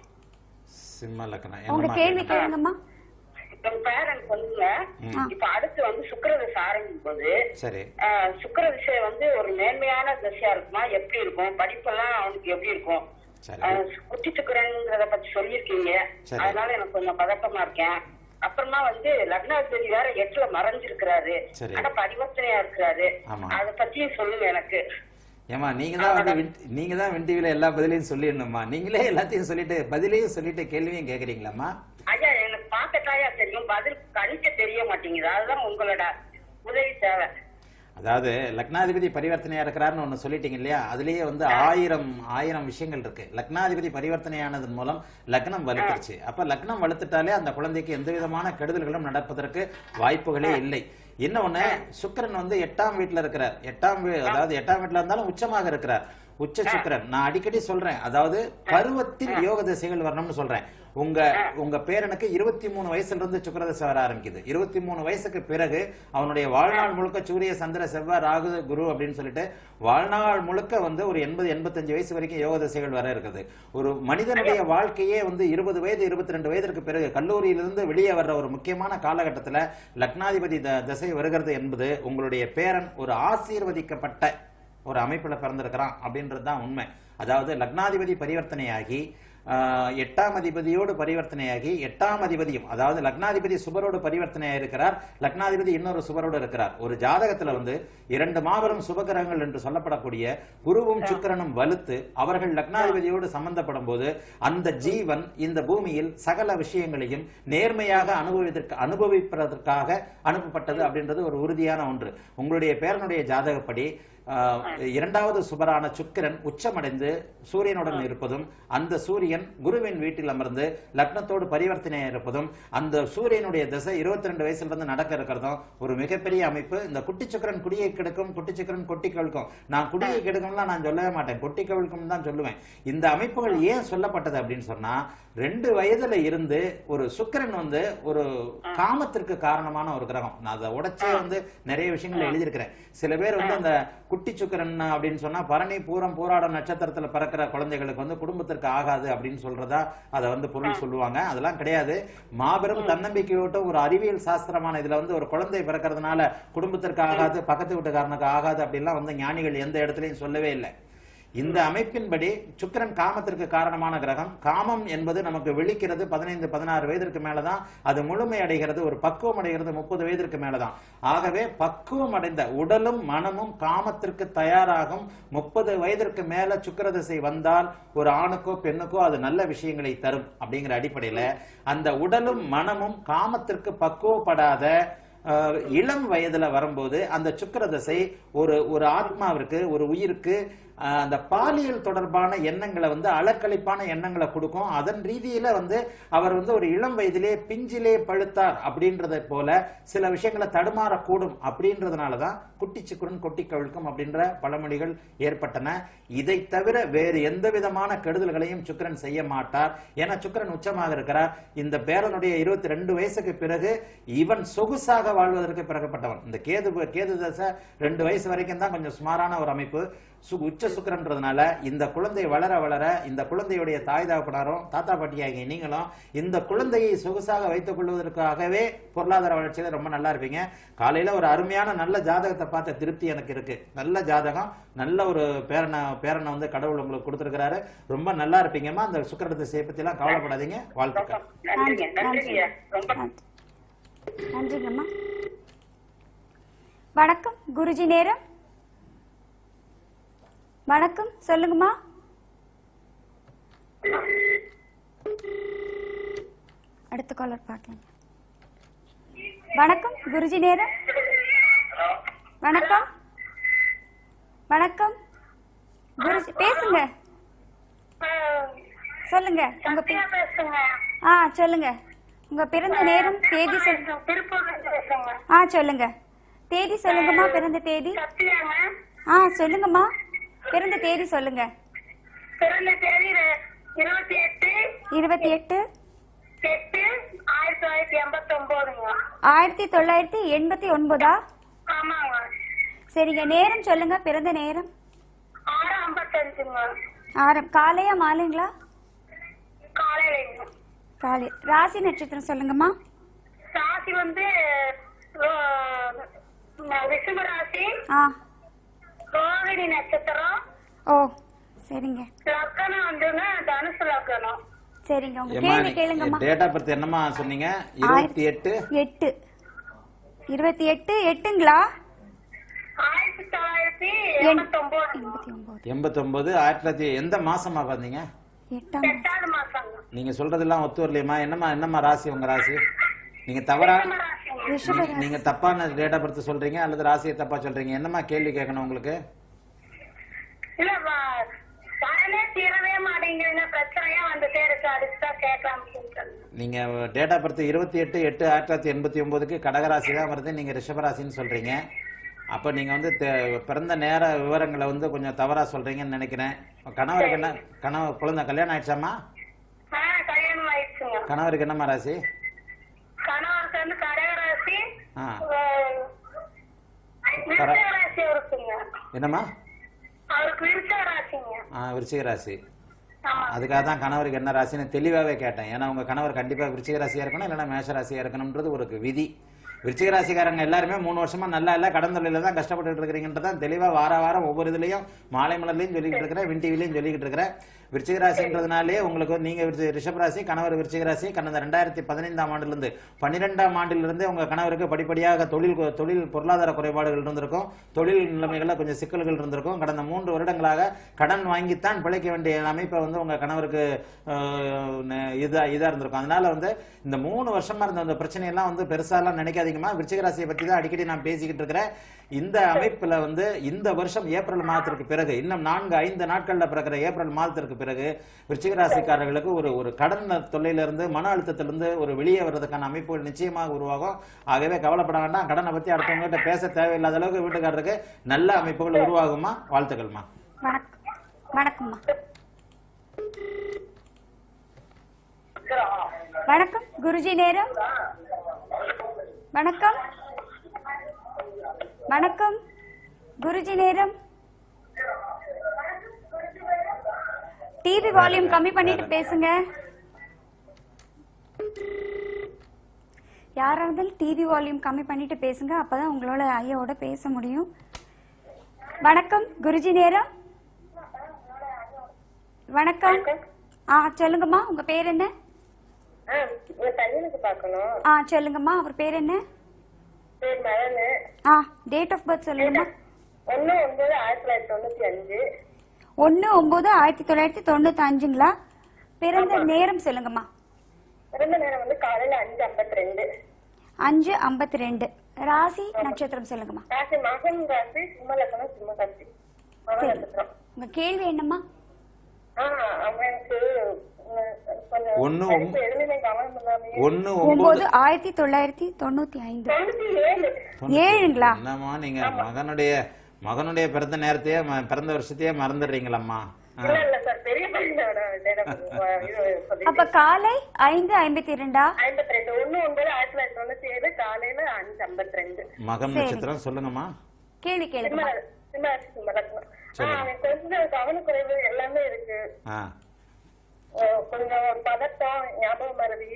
சிம்ம லக்னம் உங்க என்னம்மா கேள்வி கேட்கணும்? கேளுங்கம்மா எங்க பேரனுக்கு வந்துங்க இப்ப அடுத்து வந்து சுக்கரதசை ஆரம்பிக்கும் போது சரி ஆஹ் சுக்கிர திசை வந்து ஒரு மேன்மையான திசையா இருக்குமா எப்படி இருக்கும் படிப்பெல்லாம் அவனுக்கு எப்படி இருக்கும் சரி ஆஹ் குட்டி சுக்கரங்கிறத பத்தி சொல்லியிருக்கீங்க சரி. அதனால எனக்கு கொஞ்சம் பதட்டமா இருக்கேன் அப்புறமா வந்து லக்னாதிபதி வேற எட்டுல மறைஞ்சிருக்கிறாரு சரி. ஆனா பரிவர்த்தனையா இருக்கிறாரு ஆமா. அத பத்தியும் சொல்லுங்க எனக்கு ஏமா நீங்க தான் வந்து வின்- நீங்க தான் விண்டிவில எல்லா பதிலையும் சொல்லிடணுமா நீங்களே எல்லாத்தையும் சொல்லிட்டு பதிலையும் சொல்லிட்டு கேள்வியும் கேக்குறீங்களாம்மா ஐயா எனக்கு பார்க்கட்டாயா தெரியும் பதில் கணிக்க தெரிய மாட்டேங்குது அதுதான் உங்களோட உதவி தேவை அதாவது லக்னாதிபதி பரிவர்த்தனையா இருக்கிறாருன்னு ஒண்ணு சொல்லிட்டீங்க இல்லையா அதுலயே வந்து ஆயிரம் ஆயிரம் விஷயங்கள் இருக்கு லக்னாதிபதி பரிவர்த்தனையானதன் மூலம் லக்னம் வலுத்துருச்சு அப்ப லக்னம் வலுத்துட்டாலே அந்த குழந்தைக்கு எந்த விதமான கெடுதல்களும் நடப்பதற்கு வாய்ப்புகளே இல்லை இன்னொன்னு சுக்கிரன் வந்து எட்டாம் வீட்டுல இருக்கிறார் எட்டாம் வீ- அதாவது எட்டாம் வீட்டுல இருந்தாலும் உச்சமாக இருக்கிறார் உச்ச சுக்கிரன் நான் அடிக்கடி சொல்றேன் அதாவது பருவத்தில் யோக திசைகள் வரணும்னு சொல்றேன் உங்க உங்க பேரனுக்கு இருபத்தி மூணு வயசுல இருந்து சுக்கிர தசை வர ஆரம்பிக்குது இருபத்தி மூணு வயசுக்கு பிறகு அவனுடைய வாழ்நாள் முழுக்க சூரிய சந்திர செவ்வாய் ராகு குரு அப்படின்னு சொல்லிட்டு வாழ்நாள் முழுக்க வந்து ஒரு எண்பது எண்பத்தஞ்சு வயசு வரைக்கும் யோக திசைகள் வர இருக்குது ஒரு மனிதனுடைய வாழ்க்கையே வந்து இருபது வயது இருபத்தி ரெண்டு வயதிற்கு பிறகு கல்லூரியிலிருந்து வெளியே வர்ற ஒரு முக்கியமான காலகட்டத்துல லக்னாதிபதி த- திசை வருகிறது என்பது உங்களுடைய பேரன் ஒரு ஆசீர்வதிக்கப்பட்ட ஒரு அமைப்புல பிறந்திருக்கிறான் அப்படின்றது தான் உண்மை அதாவது லக்னாதிபதி பரிவர்த்தனையாகி ஆஹ், எட்டாம் அதிபதியோடு பரிவர்த்தனையாகி எட்டாம் அதிபதியும் அதாவது லக்னாதிபதி சுபரோடு பரிவர்த்தனையாக இருக்கிறார் லக்னாதிபதி இன்னொரு சுபரோடு இருக்கிறார் ஒரு ஜாதகத்துல வந்து இரண்டு மாபெரும் சுபகிரகங்கள் என்று சொல்லப்படக்கூடிய குருவும் சுக்கிரனும் வலுத்து அவர்கள் லக்னாதிபதியோடு சம்பந்தப்படும் போது அந்த ஜீவன் இந்த பூமியில் சகல விஷயங்களையும் நேர்மையாக அனுபவித்தற்கு அனுபவிப்பதற்காக அனுப்பப்பட்டது அப்படின்றது ஒரு உறுதியான ஒன்று உங்களுடைய பேரனுடைய ஜாதகப்படி ஆஹ், இரண்டாவது சுபரான சுக்கிரன் உச்சமடைந்து சூரியனுடன் இருப்பதும் அந்த சூரியன் குருவின் வீட்டில் அமர்ந்து லக்னத்தோடு பரிவர்த்தனை இருப்பதும் அந்த சூரியனுடைய திசை இருபத்தி ரெண்டு வயசுல இருந்து நடக்க இருக்கிறதும் ஒரு மிகப்பெரிய அமைப்பு இந்த குட்டி சுக்கிரன் குடியை கெடுக்கும் குட்டி சுக்கிரன் கொட்டி கவிழ்க்கும் நான் குடியை கெடுக்கும்லாம் நான் சொல்லவே மாட்டேன் கொட்டி கவிழ்க்கும் தான் சொல்லுவேன் இந்த அமைப்புகள் ஏன் சொல்லப்பட்டது அப்படின்னு சொன்னா ரெண்டு வயதுல இருந்து ஒரு சுக்கிரன் வந்து ஒரு காமத்திற்கு காரணமான ஒரு கிரகம் நான் அதை உடைச்சே வந்து நிறைய விஷயங்கள் எழுதியிருக்கிறேன் சில பேர் வந்து அந்த குட்டி சுக்கிரன் அப்படின்னு சொன்னா பரணி பூரம் பூராடம் நட்சத்திரத்துல பிறக்கிற குழந்தைகளுக்கு வந்து குடும்பத்திற்கு ஆகாது அப்படின்னு சொல்றதா அதை வந்து பொருள் சொல்லுவாங்க அதெல்லாம் கிடையாது மாபெரும் தன்னம்பிக்கையோட்டும் ஒரு அறிவியல் சாஸ்திரமான இதுல வந்து ஒரு குழந்தை பிறக்கிறதுனால குடும்பத்திற்கு ஆகாது பக்கத்து வீட்டுக்காரனுக்கு ஆகாது அப்படின்லாம் வந்து ஞானிகள் எந்த இடத்துலயும் சொல்லவே இல்லை இந்த அமைப்பின்படி சுக்கிரன் காமத்திற்கு காரணமான கிரகம் காமம் என்பது நமக்கு விழிக்கிறது பதினைந்து பதினாறு வயதிற்கு மேலதான் அது முழுமை அடைகிறது ஒரு பக்குவம் அடைகிறது முப்பது வயதிற்கு மேலதான் ஆகவே பக்குவம் அடைந்த உடலும் மனமும் காமத்திற்கு தயாராகும் முப்பது வயதிற்கு மேல சுக்கிர திசை வந்தால் ஒரு ஆணுக்கோ பெண்ணுக்கோ அது நல்ல விஷயங்களை தரும் அப்படிங்கிற அடிப்படையில அந்த உடலும் மனமும் காமத்திற்கு பக்குவப்படாத அஹ், இளம் வயதுல வரும்போது அந்த சுக்கிர தசை ஒரு ஒரு ஆத்மாவிற்கு ஒரு உயிருக்கு அஹ், அந்த பாலியல் தொடர்பான எண்ணங்களை வந்து அளக்களிப்பான எண்ணங்களை கொடுக்கும் அதன் ரீதியில வந்து அவர் வந்து ஒரு இளம் வயதிலே பிஞ்சிலே பழுத்தார் அப்படின்றத போல சில விஷயங்களை தடுமாறக்கூடும் அப்படின்றதுனாலதான் குட்டி சுக்குரன் கொட்டி கவிழ்க்கும் அப்படின்ற பழமொழிகள் ஏற்பட்டன இதை தவிர வேறு எந்த விதமான கெடுதல்களையும் சுக்கிரன் செய்ய மாட்டார் ஏன்னா சுக்கிரன் உச்சமாக இருக்கிறார் இந்த பேரனுடைய இருபத்தி ரெண்டு வயசுக்கு பிறகு இவன் சொகுசாக வாழ்வதற்கு பிறக்கப்பட்டவன் இந்த கேது கேது தசை ரெண்டு வயசு வரைக்கும் தான் கொஞ்சம் சுமாரான ஒரு அமைப்பு சு- உச்ச சுக்கிரன்றதுனால இந்த குழந்தை வளர வளர இந்த குழந்தையுடைய தாய் தகப்பனாரும் தாத்தா பாட்டியாகிய நீங்களும் இந்த குழந்தையை சொகுசாக வைத்துக் கொள்வதற்காகவே பொருளாதார வளர்ச்சியில ரொம்ப நல்லா இருப்பீங்க காலையில ஒரு அருமையான நல்ல ஜாதகத்தை பார்த்த திருப்தி எனக்கு இருக்கு நல்ல ஜாதகம் நல்ல ஒரு பேரனை பேரனை வந்து கடவுள் உங்களுக்கு கொடுத்துருக்கிறாரு ரொம்ப நல்லா இருப்பீங்கம்மா அந்த சுக்கிர திசையை பத்தி எல்லாம் கவலைப்படாதீங்க வாழ்த்துக்கள் நன்றிங்க நன்றிங்க ரொம்ப நன்றி நன்றிங்கம்மா வணக்கம் குருஜி நேரம் வணக்கம் சொல்லுங்கம்மா அடுத்த காலர் பார்க்கலாம் வணக்கம் குருஜி நேரம் வணக்கம் வணக்கம் குருஜி பேசுங்க சொல்லுங்க உங்க பே- பேசுங்க ஆ சொல்லுங்க உங்க பிறந்த நேரம் தேதி சொல்லுங்க திருப்பூர்ல பேசுங்க ஆ சொல்லுங்க தேதி சொல்லுங்கம்மா பிறந்த தேதி சத்தியாங்க ஆ சொல்லுங்கம்மா பிறந்த தேதி சொல்லுங்க பிறந்த தேதி ரெ- இருபத்தி எட்டு இருபத்தி எட்டு எட்டு ஆயிரத்தி தொள்ளாயிரத்தி எண்பத்தி ஒன்பதுங்க ஆயிரத்தி தொள்ளாயிரத்தி எண்பத்தி ஒன்பதா ஆமாங்க சரிங்க நேரம் சொல்லுங்க பிறந்த நேரம் ஆறு ஐம்பத்தஞ்சுங்க ஆரம் காலையா மாலைங்களா காலையிலங்க காலை ராசி நட்சத்திரம் சொல்லுங்கம்மா ராசி வந்து ரிஷப ராசி ஆ ரோகிணி நட்சத்திரம் ஓ சரிங்க லக்கணம் வந்துங்க தனுசு லக்கணம் சரிங்க உங்க ஏம்மா கேள்வி கேளுங்கம்மா டேட் ஆஃப் பர்த் என்னம்மா சொன்னீங்க இருபத்தி எட்டு எட்டு இருபத்தி எட்டு எட்டுங்களா ஆயிரத்தி தொள்ளாயிரத்தி எண்பத்தி ஒன்பது எண்பத்தி ஒன்பது எண்பத்தொன்பது ஆயிரத்தி தொள்ளாயிரத்தி எந்த மாசமா பார்த்தீங்க எட்டாம் மாசம். எட்டாவது மாசங்க நீங்க சொல்றதெல்லாம் ஒத்து வரலையம்மா என்னம்மா என்னம்மா ராசி உங்க ராசி நீங்க தவறா ராசிங்க ரிஷப நீங்க- நீங்க தப்பான டேட் ஆஃப் பர்த் சொல்றீங்க அல்லது ராசியை தப்பா சொல்றீங்க என்னம்மா கேள்வி கேட்கணும் உங்களுக்கு இல்ல வ- வரவே தீரவே மாட்டேங்கிறீங்க பிரச்சனையா வந்துட்டே இருக்கு அதுக்குதான் கேட்கலாம்னு சொல்லிட்டு நீங்க டேட் ஆஃப் பர்த் இருபத்தி எட்டு எட்டு ஆயிரத்தி தொள்ளாயிரத்தி எண்பத்தி ஒன்பதுக்கு கடகராசி தான் வருது நீங்க ரிஷபராசின்னு சொல்றீங்க அப்ப நீங்க வந்து தெ- பிறந்த நேர விவரங்களை வந்து கொஞ்சம் தவறா சொல்றீங்கன்னு நினைக்கிறேன் கணவருக்கு என்ன கணவர் குழந்தை கல்யாணம் ஆயிடுச்சாம்மா ஆ கல்யாணம் ஆயிடுச்சுங்க கணவருக்கு என்னம்மா ராசி கணவருக்கு வந்து கடகராசி ஆ விருச்சக ராசி இருக்குங்க என்னம்மா அவருக்கு விருச்சக ராசிங்க ஆ விருச்சிக ராசி ஆமா அதுக்காக தான் கணவருக்கு என்ன ராசின்னு தெளிவாகவே கேட்டேன் ஏன்னா உங்க கணவர் கண்டிப்பா விருச்சிக ராசியா இருக்கணும் இல்லைன்னா மேஷ ராசியா இருக்கணும்ன்றது ஒரு விதி விருச்சிக ராசிக்காரங்க எல்லாருமே மூணு வருஷமா நல்லா இல்ல கடன் தொழில தான் கஷ்டப்பட்டு இருக்கிறீங்கன்றதான் தெளிவா வார வாரம் ஒவ்வொரு இதுலயும் மாலை மலர்லயும் சொல்லிக்கிட்டு இருக்கிறேன் வின் டிவிலையும் சொல்லிக்கிட்டு இருக்கிறேன் விருச்சிக ராசின்றதுனாலே உங்களுக்கு வந்து நீங்க விருச்சி- ரிஷப ராசி கணவர் விருச்சிக ராசி கடந்த ரெண்டாயிரத்தி பதினைந்தாம் ஆண்டுல இருந்து பன்னிரெண்டாம் ஆண்டிலிருந்து உங்க கணவருக்கு படிப்படியாக தொழில் கொ- தொழில் பொருளாதார குறைபாடுகள் இருந்திருக்கும் தொழில் நிலைமைகள்ல கொஞ்சம் சிக்கல்கள் இருந்திருக்கும் கடந்த மூன்று வருடங்களாக கடன் வாங்கித்தான் பிழைக்க வேண்டிய அமைப்பை வந்து உங்க கணவருக்கு அஹ், ந- இதா இதா இருந்திருக்கும் அதனால வந்து இந்த மூணு வருஷமா இருந்த அந்த பிரச்சனையெல்லாம் வந்து பெருசாலாம் நினைக்காதீங்க நினைக்காதீங்கம்மா விருச்சிக ராசியை பத்தி தான் அடிக்கடி நான் பேசிக்கிட்டு இருக்கிறேன் இந்த அமைப்புல வந்து இந்த வருஷம் ஏப்ரல் மாதத்திற்கு பிறகு இன்னும் நான்கு ஐந்து நாட்கள்ல பிறக்கிற ஏப்ரல் மாதத்திற்கு பிறகு விருச்சிக ராசிக்காரர்களுக்கு ஒரு ஒரு கடன் தொல்லையிலிருந்து மன அழுத்தத்திலிருந்து ஒரு வெளியே வர்றதுக்கான அமைப்புகள் நிச்சயமாக உருவாகும் ஆகவே கவலைப்பட வேண்டாம் கடனை பத்தி அடுத்தவங்ககிட்ட பேச தேவையில்லாத அளவுக்கு வீட்டுக்காரருக்கு நல்ல அமைப்புகள் உருவாகுமா வாழ்த்துக்கள்மா வணக்கம் வணக்கம்மா வணக்கம் குருஜி நேரம் வணக்கம் வணக்கம் குருஜி நேரம் டிவி வால்யூம் கம்மி பண்ணிட்டு பேசுங்க யாரா இருந்தாலும் டிவி வால்யூம் கம்மி பண்ணிட்டு பேசுங்க அப்பதான் உங்களோட ஐயாவோட பேச முடியும் வணக்கம் குருஜி நேரம் வணக்கம் ஆ சொல்லுங்கம்மா உங்க பேர் என்ன ஆ உங்க பையனுக்கு பார்க்கணும் ஆ சொல்லுங்கம்மா அவர் பேர் என்ன பேர் மகனு ஆ டேட் ஆஃப் பர்த் சொல்லுங்கம்மா ஒண்ணு ஒன்பது ஆயிரத்தி தொள்ளாயிரத்தி தொண்ணூத்தி அஞ்சு ஒன்று ஒம்பது ஆயிரத்தி தொள்ளாயிரத்தி தொண்ணூத்தி அஞ்சுங்களா பிறந்த நேரம் சொல்லுங்கம்மா பிறந்த நேரம் வந்து காலையில அஞ்சு ஐம்பத்தி ரெண்டு அஞ்சு ஐம்பத்தி ரெண்டு ராசி நட்சத்திரம் சொல்லுங்கம்மா ராசி மகன் ராசி சிம்மலக்கணம் சிம்மகாசி மகன் சரி. நட்சத்திரம் உங்க கேள்வி என்னம்மா ஆ அவனுக்கு உம், கொஞ்சம் ஒண்ணு ஒம்- படிப்பு எதுலையுமே கவனம் இல்லாமயே ஒன்னு ஒன்பது ஒன்பது ஆயிரத்தி தொள்ளாயிரத்தி தொண்ணூத்தி ஐந்து தொண்ணூத்தி ஏழு ஏழுங்களா என்னம்மா நீங்க மகனுடைய மகனுடைய பிறந்த நேரத்தையே ம- பிறந்த வருஷத்தையே மறந்துடுறீங்களம்மா ஆ. இல்ல இல்ல சார் பெரிய பையனோட date of birth, இது சொல்லிட்டு. அப்ப காலை ஐந்து ஐம்பத்தி இரண்டா ஐம்பத்தி ரெண்டு ஒண்ணு ஒன்பது ஆயிரத்தி தொள்ளாயிரத்தி தொண்ணூத்தி ஏழு காலையில அஞ்சு ஐம்பத்தி ரெண்டு மகம் சரி. நட்சத்திரம் சொல்லுங்கம்மா கேள்வி சிம்ம கேளுங்கம்மா சிம்மராசி சிம்மலக்கணம் ஆ சொல்லுங்க. அவன் கொஞ்சம் கவனக்குறைவு எல்லாமே இருக்கு ஆ அஹ் கொஞ்சம் ஒரு பதட்டம் ஞாபக மறதி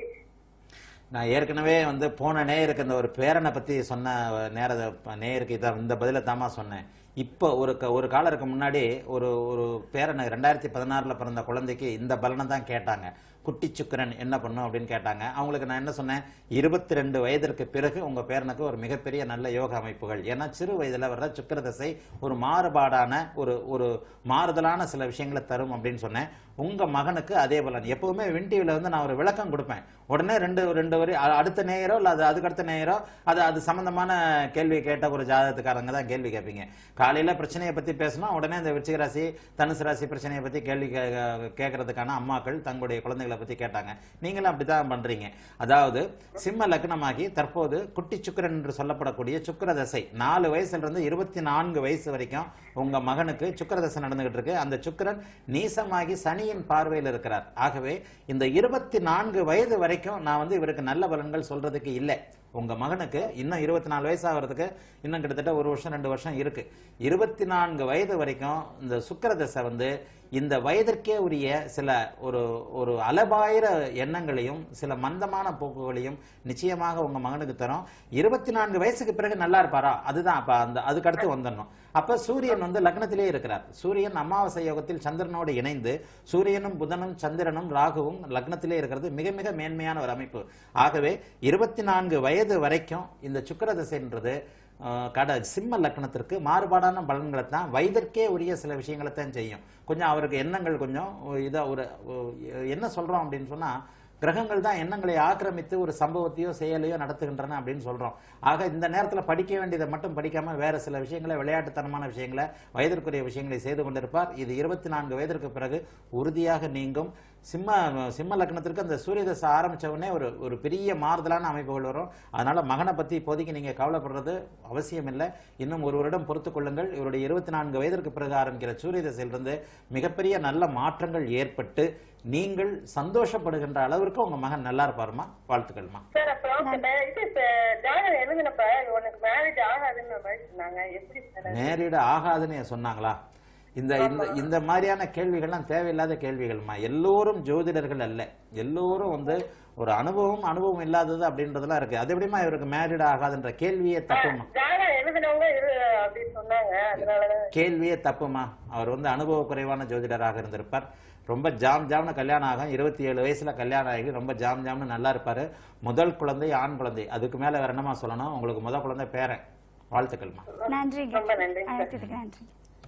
நான் ஏற்கனவே வந்து போன நேயருக்கு இந்த ஒரு பேரனை பத்தி சொன்ன நேர நேயருக்கு இதை இந்த பதில தாமா சொன்னேன் இப்போ ஒரு க- ஒரு காலருக்கு முன்னாடி ஒரு ஒரு பேரனை ரெண்டாயிரத்தி பதினாறுல பிறந்த குழந்தைக்கு இந்த பலனை தான் கேட்டாங்க குட்டி சுக்கிரன் என்ன பண்ணும் அப்படின்னு கேட்டாங்க அவங்களுக்கு நான் என்ன சொன்னேன் இருபத்தி ரெண்டு வயதிற்கு பிறகு உங்க பேரனுக்கு ஒரு மிகப்பெரிய நல்ல யோக அமைப்புகள் ஏன்னா சிறு வயதுல வர்ற சுக்கிர தசை ஒரு மாறுபாடான ஒரு ஒரு மாறுதலான சில விஷயங்களை தரும் அப்படின்னு சொன்னேன் உங்க மகனுக்கு அதே பலன் எப்பவுமே வின் டிவில வந்து நான் ஒரு விளக்கம் கொடுப்பேன் உடனே ரெண்டு ரெண்டு வரி அ- அடுத்த நேயரோ இல்ல அது அதுக்கு அடுத்த நேயரோ அது அது சம்பந்தமான கேள்வி கேட்ட ஒரு ஜாதகத்துக்காரங்க தான் கேள்வி கேட்பீங்க காலையில பிரச்சனையை பத்தி பேசினா உடனே இந்த விருச்சிக ராசி தனுசு ராசி பிரச்சனையை பத்தி கேள்வி கே- கேட்கறதுக்கான அம்மாக்கள் தங்களுடைய குழந்தைகளை பத்தி கேட்டாங்க நீங்களும் அப்படித்தான் பண்றீங்க அதாவது சிம்ம லக்னமாகி தற்போது குட்டி சுக்கிரன் என்று சொல்லப்படக்கூடிய சுக்கிர தசை நாலு வயசுல இருந்து இருபத்தி நான்கு வயசு வரைக்கும் உங்க மகனுக்கு சுக்கிர தசை நடந்துகிட்டு இருக்கு அந்த சுக்கிரன் நீசமாகி சனியின் பார்வையில் இருக்கிறார் ஆகவே இந்த இருபத்தி நான்கு வயது வரைக்கும் நான் வந்து இவருக்கு நல்ல பலன்கள் சொல்றதுக்கு இல்லை உங்க மகனுக்கு இன்னும் இருபத்தி நாலு வயசு ஆகிறதுக்கு இன்னும் கிட்டத்தட்ட ஒரு வருஷம் ரெண்டு வருஷம் இருக்கு இருபத்தி நான்கு வயது வரைக்கும் இந்த சுக்கிர தசை வந்து இந்த வயதிற்கே உரிய சில ஒரு ஒரு அலபாயிர எண்ணங்களையும் சில மந்தமான போக்குகளையும் நிச்சயமாக உங்க மகனுக்கு தரும் இருபத்தி நான்கு வயசுக்கு பிறகு நல்லா இருப்பாரா அதுதான் அப்ப அந்த அதுக்கு அடுத்து வந்துடணும் அப்ப சூரியன் வந்து லக்னத்திலே இருக்கிறார் சூரியன் அமாவாசை யோகத்தில் சந்திரனோடு இணைந்து சூரியனும் புதனும் சந்திரனும் ராகுவும் லக்னத்திலே இருக்கிறது மிக மிக மேன்மையான ஒரு அமைப்பு ஆகவே இருபத்தி நான்கு வயது வரைக்கும் இந்த சுக்கிர திசைன்றது அஹ், கட சிம்ம லக்னத்திற்கு மாறுபாடான பலன்களை தான் வயதிற்கே உரிய சில விஷயங்களை தான் செய்யும் கொஞ்சம் அவருக்கு எண்ணங்கள் கொஞ்சம் இதா ஒரு அஹ், என்ன சொல்றோம் அப்படின்னு சொன்னா கிரகங்கள் தான் எண்ணங்களை ஆக்கிரமித்து ஒரு சம்பவத்தையோ செயலையோ நடத்துகின்றன அப்படின்னு சொல்றோம் ஆக இந்த நேரத்தில் படிக்க வேண்டியதை மட்டும் படிக்காம வேற சில விஷயங்களை விளையாட்டுத்தனமான விஷயங்களை வயதிற்குரிய விஷயங்களை செய்து கொண்டிருப்பார் இது இருபத்தி நான்கு வயதிற்கு பிறகு உறுதியாக நீங்கும் சிம்ம சிம்ம லக்னத்திற்கு அந்த சூரிய தசை ஆரம்பிச்ச உடனே ஒரு ஒரு பெரிய மாறுதலான அமைப்புகள் வரும் அதனால மகனை பத்தி இப்போதைக்கு நீங்க கவலைப்படுறது அவசியம் இல்லை இன்னும் ஒரு வருடம் பொறுத்துக் கொள்ளுங்கள் இவருடைய இருபத்தி நான்கு வயதிற்கு பிறகு ஆரம்பிக்கிற சூரிய தசையிலிருந்து மிகப்பெரிய நல்ல மாற்றங்கள் ஏற்பட்டு நீங்கள் சந்தோஷப்படுகின்ற அளவிற்கு உங்க மகன் நல்லா இருப்பாருமா வாழ்த்துக்கள்மா சார் அப்புறம் இந்த இது இப்ப ஜாதகம் எழுதினப்ப உனக்கு மேரேஜ் ஆகாதுன்னு மாதிரி சொன்னாங்க எப்படி சார் நேரிட ஆகாதுன்னு சொன்னாங்களா இந்த இந்த இந்த மாதிரியான கேள்விகள்லாம் தேவையில்லாத கேள்விகள்மா எல்லோரும் ஜோதிடர்கள் அல்ல எல்லோரும் வந்து ஒரு அனுபவம் அனுபவம் இல்லாதது அப்படின்றதெல்லாம் இருக்கு அது எப்படிமா இவருக்கு மேரிட் ஆகாதுன்ற கேள்வியே தப்புமா ஜாதகம் எழுதினவங்க இரு அப்படின்னு சொன்னாங்க அதனாலதான் கேள்வியே தப்புமா அவர் வந்து அனுபவ குறைவான ஜோதிடராக இருந்திருப்பார் ரொம்ப ஜாம் ஜாம்னு கல்யாணம் ஆகும் இருபத்தி ஏழு வயசுல கல்யாணம் ஆகி ரொம்ப ஜாம் ஜாம்னு நல்லா இருப்பாரு முதல் குழந்தை ஆண் குழந்தை அதுக்கு மேல வேற என்னமா சொல்லணும் உங்களுக்கு முதல் குழந்தை பேரன் வாழ்த்துக்கள்மா நன்றிங்க ரொம்ப நன்றி சார். அழைத்ததுக்கு நன்றி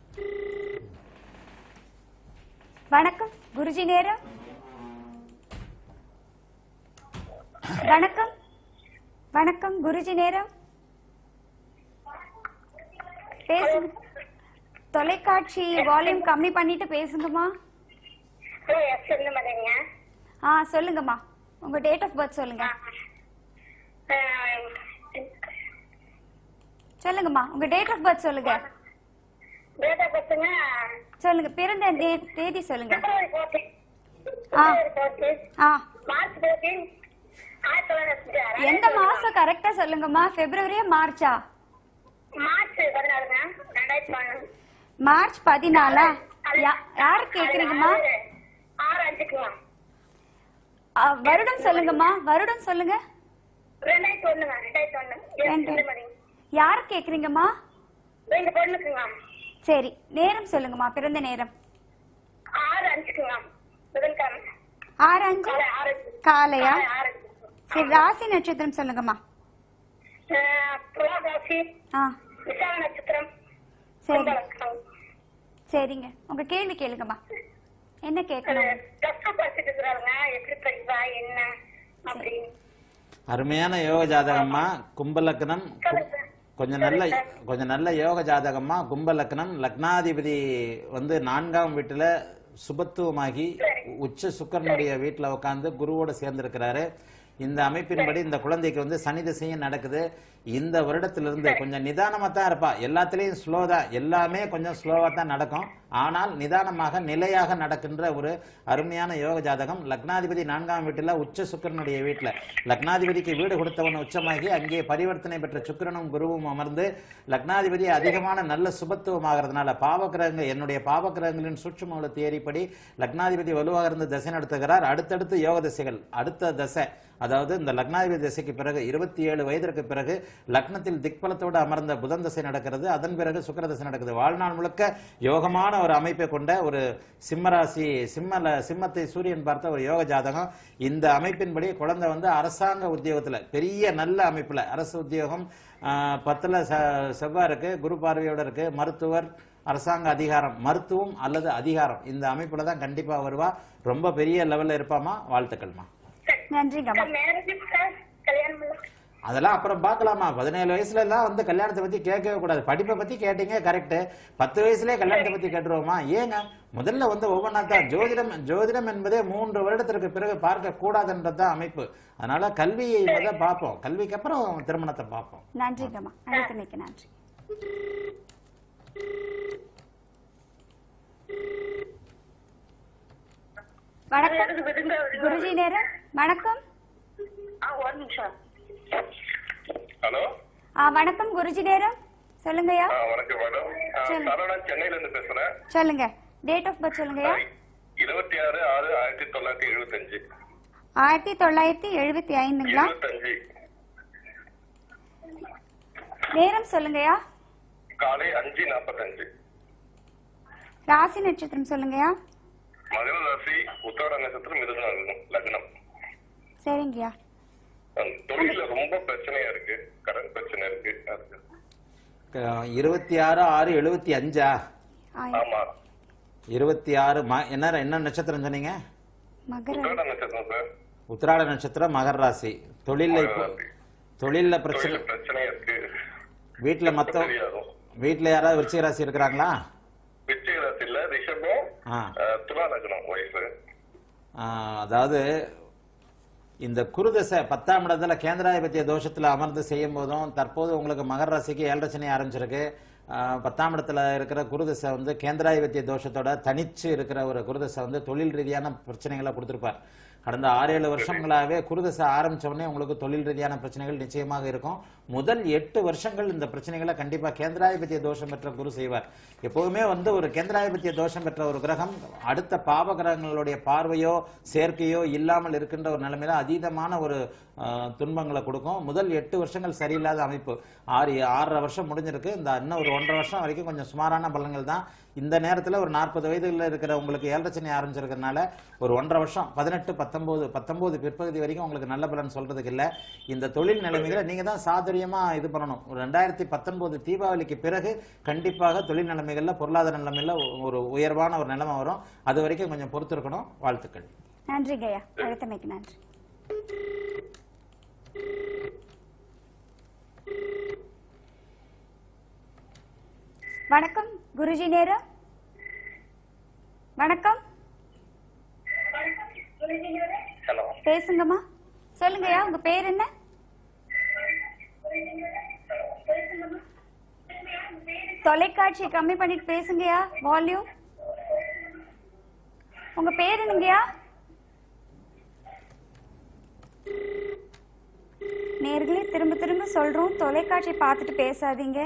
வணக்கம் குருஜி நேரம் வணக்கம் வணக்கம் குருஜி நேரம் பேசுங்க தொலைக்காட்சி வால்யூம் கம்மி பண்ணிட்டு பேசுங்கம்மா ஹலோ எஸ் சொல்ல மாட்டேங்க ஆ சொல்லுங்கம்மா உங்க டேட் ஆஃப் பர்த் சொல்லுங்க சொல்லுங்கம்மா உங்க டேட் ஆஃப் பர்த் சொல்லுங்க டேட்டா பத்துங்க சொல்லுங்க பிறந்த தே- தேதி சொல்லுங்க பிப்ரவரி ஃபோர்டீன் ஆ. பிப்ரவரி ஃபோர்டீன் ஆ மார்ச் ஃபோர்டீன் ஆயிரத்தி தொள்ளாயிரத்தி அறுபத்தி எந்த மாசம் கரெக்டா சொல்லுங்கம்மா பிப்ரவரியா மார்ச்சா மார்ச் பதினாலுங்க ரெண்டாயிரத்தி பதினாலு மார்ச் பதினாலா யா- யாரு கேக்குறீங்கம்மா ஆறு- ஆறு அஞ்சுக்குங்க ஆ, வருடம் சொல்லுங்கம்மா வருடம் சொல்லுங்க ரெண்டாயிரத்தி ஒண்ணுங்க ரெண்டாயிரத்தி ஒண்ணு எஸ் ரெண்டு. சொல்ல மாட்டேங்க யாரு கேக்குறீங்கம்மா ரெண்டு பொண்ணுக்குங்க சரி நேரம் சொல்லுங்கம்மா பிறந்த நேரம் ஆறு அஞ்சுக்குங்க புதன்கிழமை ஆறு அஞ்சு காலை ஆறு காலையா காலை ஆறு அஞ்சு. சரி ராசி நட்சத்திரம் சொல்லுங்கம்மா அஹ், துலாராசி ஆ விசாக நட்சத்திரம் சரி கும்பலக்கணம். சரிங்க உங்க கேள்வி கேளுங்கம்மா என்ன கேட்கணும் அது plus two படிச்சுட்டு இருக்கிறாங்க எப்படி படிப்பா என்ன அப்படின்னு அருமையான யோக ஜாதகம்மா கும்பலக்னம் கு- கொஞ்சம் நல்ல கொஞ்சம் நல்ல யோக ஜாதகம்மா கும்பலக்னம் லக்னாதிபதி வந்து நான்காம் வீட்டுல சுபத்துவமாகி உச்ச சுக்கரனுடைய வீட்டுல உட்காந்து குருவோட சேர்ந்திருக்கிறாரு இந்த அமைப்பின்படி இந்த குழந்தைக்கு வந்து சனி திசையும் நடக்குது இந்த வருடத்திலிருந்து கொஞ்சம் நிதானமா தான் இருப்பா எல்லாத்துலயும் ஸ்லோ தான் எல்லாமே கொஞ்சம் ஸ்லோவா தான் நடக்கும் ஆனால் நிதானமாக நிலையாக நடக்கின்ற ஒரு அருமையான யோக ஜாதகம் லக்னாதிபதி நான்காம் வீட்டுல உச்ச சுக்கிரனுடைய வீட்டுல லக்னாதிபதிக்கு வீடு கொடுத்தவன் உச்சமாகி அங்கே பரிவர்த்தனை பெற்ற சுக்கிரனும் குருவும் அமர்ந்து லக்னாதிபதி அதிகமான நல்ல சுபத்துவம் ஆகிறதுனால பாவக்கிரகங்கள் என்னுடைய பாவக்கிரகங்களின் சூட்சும தேரிப்படி லக்னாதிபதி வலுவாக இருந்து தசை நடத்துகிறார் அடுத்தடுத்து யோக திசைகள் அடுத்த தசை அதாவது இந்த லக்னாதிபதி திசைக்கு பிறகு இருபத்தி ஏழு வயதிற்கு பிறகு லக்னத்தில் திக்பலத்தோடு அமர்ந்த புதன் திசை நடக்கிறது அதன் பிறகு சுக்கிர திசை நடக்குது வாழ்நாள் முழுக்க யோகமான ஒரு அமைப்பை கொண்ட ஒரு சிம்மராசி சிம்மல சிம்மத்தை சூரியன் பார்த்த ஒரு யோக ஜாதகம் இந்த அமைப்பின்படி குழந்தை வந்து அரசாங்க உத்தியோகத்துல பெரிய நல்ல அமைப்புல அரசு உத்தியோகம் ஆஹ், பத்துல செ- செவ்வாய் இருக்கு குரு பார்வையோட இருக்கு மருத்துவர் அரசாங்க அதிகாரம் மருத்துவம் அல்லது அதிகாரம் இந்த அமைப்புல தான் கண்டிப்பா வருவா ரொம்ப பெரிய லெவல்ல இருப்பாமா வாழ்த்துக்கள்மா நன்றிங்கம்மா மேரேஜ் சார் கல்யாணம் பண்ணலாம் அதெல்லாம் அப்புறம் பார்க்கலாமா பதினேழு வயசுல எல்லாம் வந்து கல்யாணத்தை பத்தி கேட்கவே கூடாது படிப்பை பத்தி கேட்டீங்க கரெக்ட் பத்து வயசுலயே கல்யாணத்தை பத்தி கேட்டுருவோமா ஏங்க முதல்ல வந்து ஒவ்வொன்றா தான் ஜோதிடம் ஜோதிடம் என்பதே மூன்று வருடத்திற்கு பிறகு பார்க்க கூடாதுன்றதுதான் அமைப்பு அதனால கல்வியை முதல்ல பார்ப்போம் கல்விக்கு அப்புறம் திருமணத்தை பார்ப்போம் நன்றிங்கம்மா அழைத்தமைக்கு நன்றி வணக்கம் எதுக்கு விடுங்க விடுங்க. குருஜி நேரம் வணக்கம் ஆ ஒரு நிமிஷம் ஹலோ ஆ வணக்கம் குருஜி நேரம் சொல்லுங்கய்யா ஆ வணக்கம் மேடம் சொல்லு. சரவணன் சென்னையில இருந்து பேசுறேன் சொல்லுங்க டேட் ஆஃப் பர்த் சொல்லுங்கய்யா இருபத்தி ஆறு ஆறு ஆயிரத்தி தொள்ளாயிரத்தி எழுபத்தஞ்சு ஆயிரத்தி தொள்ளாயிரத்தி எழுபத்தி ஐந்துங்களா இருபத்தஞ்சு நேரம் சொல்லுங்கய்யா காலை அஞ்சு நாற்பத்தஞ்சு ராசி நட்சத்திரம் சொல்லுங்கய்யா மகர ராசி உத்தர நட்சத்திரம் மிதுன லக்னம் லக்னம் சரிங்கய்யா அந்த தொழில ரொம்ப பிரச்சனையா இருக்கு கடன் பிரச்சனை இருக்கு அதுக்கு. இருபத்தி ஆறு ஆறு எழுபத்தி அஞ்சா ஆயிரம் ஆமா இருபத்தி ஆறு ம- என்ன என்ன நட்சத்திரம் சொன்னீங்க மகர உத்தர நட்சத்திரம் சார் உத்திராட நட்சத்திரம் மகர ராசி தொழில்ல இப்போ மகர ராசி. தொழில்ல பிரச்சனை தொழில பிரச்சனையா இருக்கு வீட்டுல மொத்தம் தெரியாதும் வீட்டுல யாராவது விருச்சிக ராசி இருக்கிறாங்களா விச்சய ராசியில ரிஷபம் ஆ அஹ், துலா லக்னம் வயசு ஆஹ் அதாவது இந்த குருதசை பத்தாம் இடத்துல கேந்திராதிபத்திய தோஷத்துல அமர்ந்து செய்யும் போதும் தற்போது உங்களுக்கு மகர ராசிக்கு ஏழரை சனி ஆரம்பிச்சிருக்கு ஆஹ் பத்தாம் இடத்துல இருக்கிற குருதசை வந்து கேந்திராதிபத்திய தோஷத்தோட தனிச்சு இருக்கிற ஒரு குருதசை வந்து தொழில் ரீதியான பிரச்சனைகளை கொடுத்திருப்பார் கடந்த ஆறு ஏழு வருஷங்களாகவே குருதசை ஆரம்பிச்ச உடனே உங்களுக்கு தொழில் ரீதியான பிரச்சனைகள் நிச்சயமாக இருக்கும் முதல் எட்டு வருஷங்கள் இந்த பிரச்சனைகளை கண்டிப்பா கேந்திராதிபத்திய தோஷம் பெற்ற குரு செய்வார் எப்போதுமே வந்து ஒரு கேந்திராதிபத்திய தோஷம் பெற்ற ஒரு கிரகம் அடுத்த பாவ கிரகங்களுடைய பார்வையோ சேர்க்கையோ இல்லாமல் இருக்கின்ற ஒரு நிலைமையில அதீதமான ஒரு ஆஹ், துன்பங்களை கொடுக்கும் முதல் எட்டு வருஷங்கள் சரியில்லாத அமைப்பு ஆறு ஆறரை வருஷம் முடிஞ்சிருக்கு இந்த இன்னும் ஒரு ஒன்றரை வருஷம் வரைக்கும் கொஞ்சம் சுமாரான பலன்கள் தான் இந்த நேரத்துல ஒரு நாற்பது வயதுல இருக்கிற உங்களுக்கு ஏழரை சனி ஆரம்பிச்சிருக்கிறதுனால ஒரு ஒன்றரை வருஷம் பதினெட்டு பத்தொன்பது பத்தொன்பது பிற்பகுதி வரைக்கும் உங்களுக்கு நல்ல பலன் சொல்றதுக்கு இல்ல இந்த தொழில் நிலைமைகளை நீங்க தான் சாதுரியமா இது பண்ணணும் ஒரு ரெண்டாயிரத்தி பத்தொன்பது தீபாவளிக்கு பிறகு கண்டிப்பாக தொழில் நிலைமைகள்ல பொருளாதார நிலைமையில ஒரு உயர்வான ஒரு நிலைமை வரும் அது வரைக்கும் கொஞ்சம் பொறுத்திருக்கணும் வாழ்த்துக்கள் நன்றிங்கய்யா அழைத்தமைக்கு நன்றி வணக்கம் குருஜி நேரம் வணக்கம் ஹலோ பேசுங்கம்மா சொல்லுங்கய்யா உங்க பேர் என்ன தொலைக்காட்சி கம்மி பண்ணிட்டு பேசுங்கய்யா வால்யூம் உங்க பேர் என்னங்கய்யா நேர்களே திரும்ப திரும்ப சொல்றோம் தொலைக்காட்சி பார்த்துட்டு பேசாதீங்க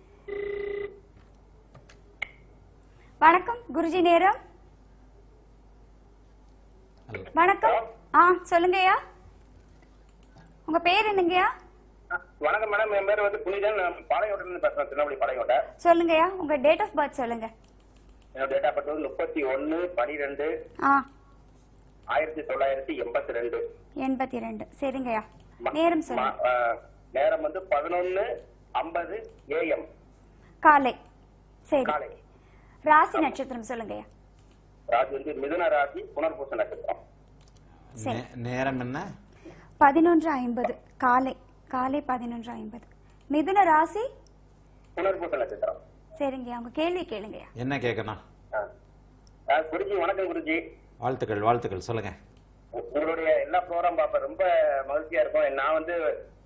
வணக்கம் குருஜி நேரம் வணக்கம் ஆ சொல்லுங்கய்யா உங்க பேர் என்னங்கய்யா வணக்கம் மேடம் என் பேர் வந்து புனிதன் நான் பாளையோட்டில இருந்து பேசுறேன் திருநெல்வேலி பாளையோட்டை சொல்லுங்கய்யா உங்க டேட் ஆஃப் பர்த் சொல்லுங்க என்னோட டேட் ஆஃப் பர்த் வந்து முப்பத்தி ஒன்னு பனிரெண்டு ஆ ஆயிரத்தி தொள்ளாயிரத்தி எண்பத்தி ரெண்டு எண்பத்தி ரெண்டு சரிங்கய்யா நேரம் சொல்லுங்க நேரம் வந்து பதினொன்னு ஐம்பது ஏஎம் காலை சரி காலை ராசி நட்சத்திரம் சொல்லுங்கய்யா ராசி வந்து மிதுன ராசி புனர்பூச நட்சத்திரம் சரி. நே- நேரம் என்ன பதினொன்று ஐம்பது காலை காலை பதினொன்று ஐம்பது மிதுன ராசி புனர்பூச நட்சத்திரம் சரிங்கய்யா உங்க கேள்வி கேளுங்கய்யா என்ன கேட்கணும் ஆ. ஆ, குருஜி வணக்கம் குருஜி வாழ்த்துக்கள் வாழ்த்துக்கள் சொல்லுங்க உ- உங்களுடைய எல்லா ப்ரோக்ராம் பார்ப்பேன் ரொம்ப மகிழ்ச்சியா இருக்கும் நான் வந்து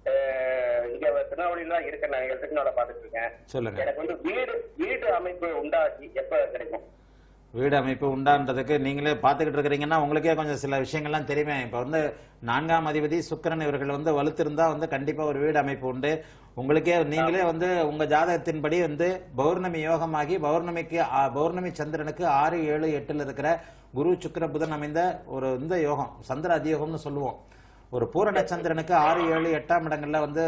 அஹ், இங்க திருநெல்வேலியில தான் இருக்கேன் நான் எலக்ட்ரிக்கனோட பார்த்துட்டு இருக்கேன் சொல்லுங்க எனக்கு வந்து வீடு வீடு அமைப்பு உண்டாச்சு எப்ப கிடைக்கும் வீடு அமைப்பு உண்டான்றதுக்கு நீங்களே பார்த்துக்கிட்டு இருக்கிறீங்கன்னா உங்களுக்கே கொஞ்சம் சில விஷயங்கள்லாம் தெரியுமே இப்போ வந்து நான்காம் அதிபதி சுக்கிரன் இவர்கள் வந்து வலுத்திருந்தா வந்து கண்டிப்பா ஒரு வீடு அமைப்பு உண்டு உங்களுக்கே நீங்களே வந்து உங்க ஜாதகத்தின்படி வந்து பௌர்ணமி யோகமாகி பௌர்ணமிக்கு ஆ, பௌர்ணமி சந்திரனுக்கு ஆறு ஏழு எட்டுல இருக்கிற குரு சுக்கிர புதன் அமைந்த ஒரு இந்த யோகம் சந்திர அதியோகம்னு சொல்லுவோம் ஒரு பூரண சந்திரனுக்கு ஆறு ஏழு எட்டாம் இடங்கள்ல வந்து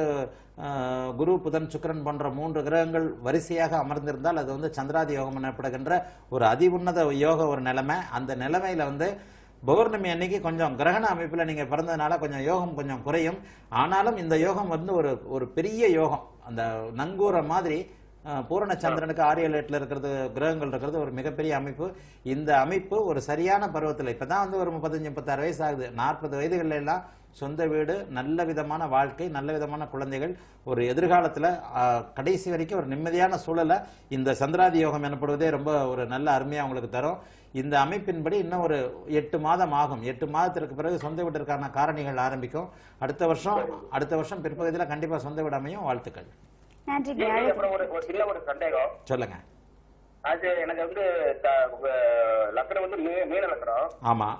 அஹ், குரு புதன் சுக்கிரன் போன்ற மூன்று கிரகங்கள் வரிசையாக அமர்ந்திருந்தால் அது வந்து சந்திராதி யோகம் எனப்படுகின்ற ஒரு அதி உன்னத யோக ஒரு நிலைமை அந்த நிலைமையில வந்து பௌர்ணமி அன்னைக்கு கொஞ்சம் கிரகண அமைப்புல நீங்க பிறந்ததுனால கொஞ்சம் யோகம் கொஞ்சம் குறையும் ஆனாலும் இந்த யோகம் வந்து ஒரு ஒரு பெரிய யோகம் அந்த நங்கூர மாதிரி அஹ், பூரண சந்திரனுக்கு ஆறு ஏழு எட்டுல இருக்கிறது கிரகங்கள் இருக்கிறது ஒரு மிகப்பெரிய அமைப்பு இந்த அமைப்பு ஒரு சரியான பருவத்தில் இப்பதான் வந்து ஒரு முப்பத்தஞ்சு முப்பத்தாறு வயசு ஆகுது நாற்பது வயதுகள்ல எல்லாம் சொந்த வீடு நல்ல விதமான வாழ்க்கை நல்ல விதமான குழந்தைகள் ஒரு எதிர்காலத்துல அஹ், கடைசி வரைக்கும் ஒரு நிம்மதியான சூழலை இந்த சந்திராதி யோகம் எனப்படுவதே ரொம்ப ஒரு நல்ல அருமையா உங்களுக்கு தரும் இந்த அமைப்பின்படி இன்னும் ஒரு எட்டு மாதம் ஆகும் எட்டு மாதத்திற்கு பிறகு சொந்த வீட்டிற்கான காரணிகள் ஆரம்பிக்கும் அடுத்த வருஷம் அடுத்த வருஷம் பிற்பகுதியில் கண்டிப்பா சொந்த வீடு அமையும் வாழ்த்துக்கள் நன்றிங்க இது அழைப்பு அப்புறம் ஒரு ஒரு சின்ன ஒரு சந்தேகம் சொல்லுங்க அது எனக்கு வந்து த- உங்க லக்கணம் வந்து மீ- மீன லக்கணம் ஆமா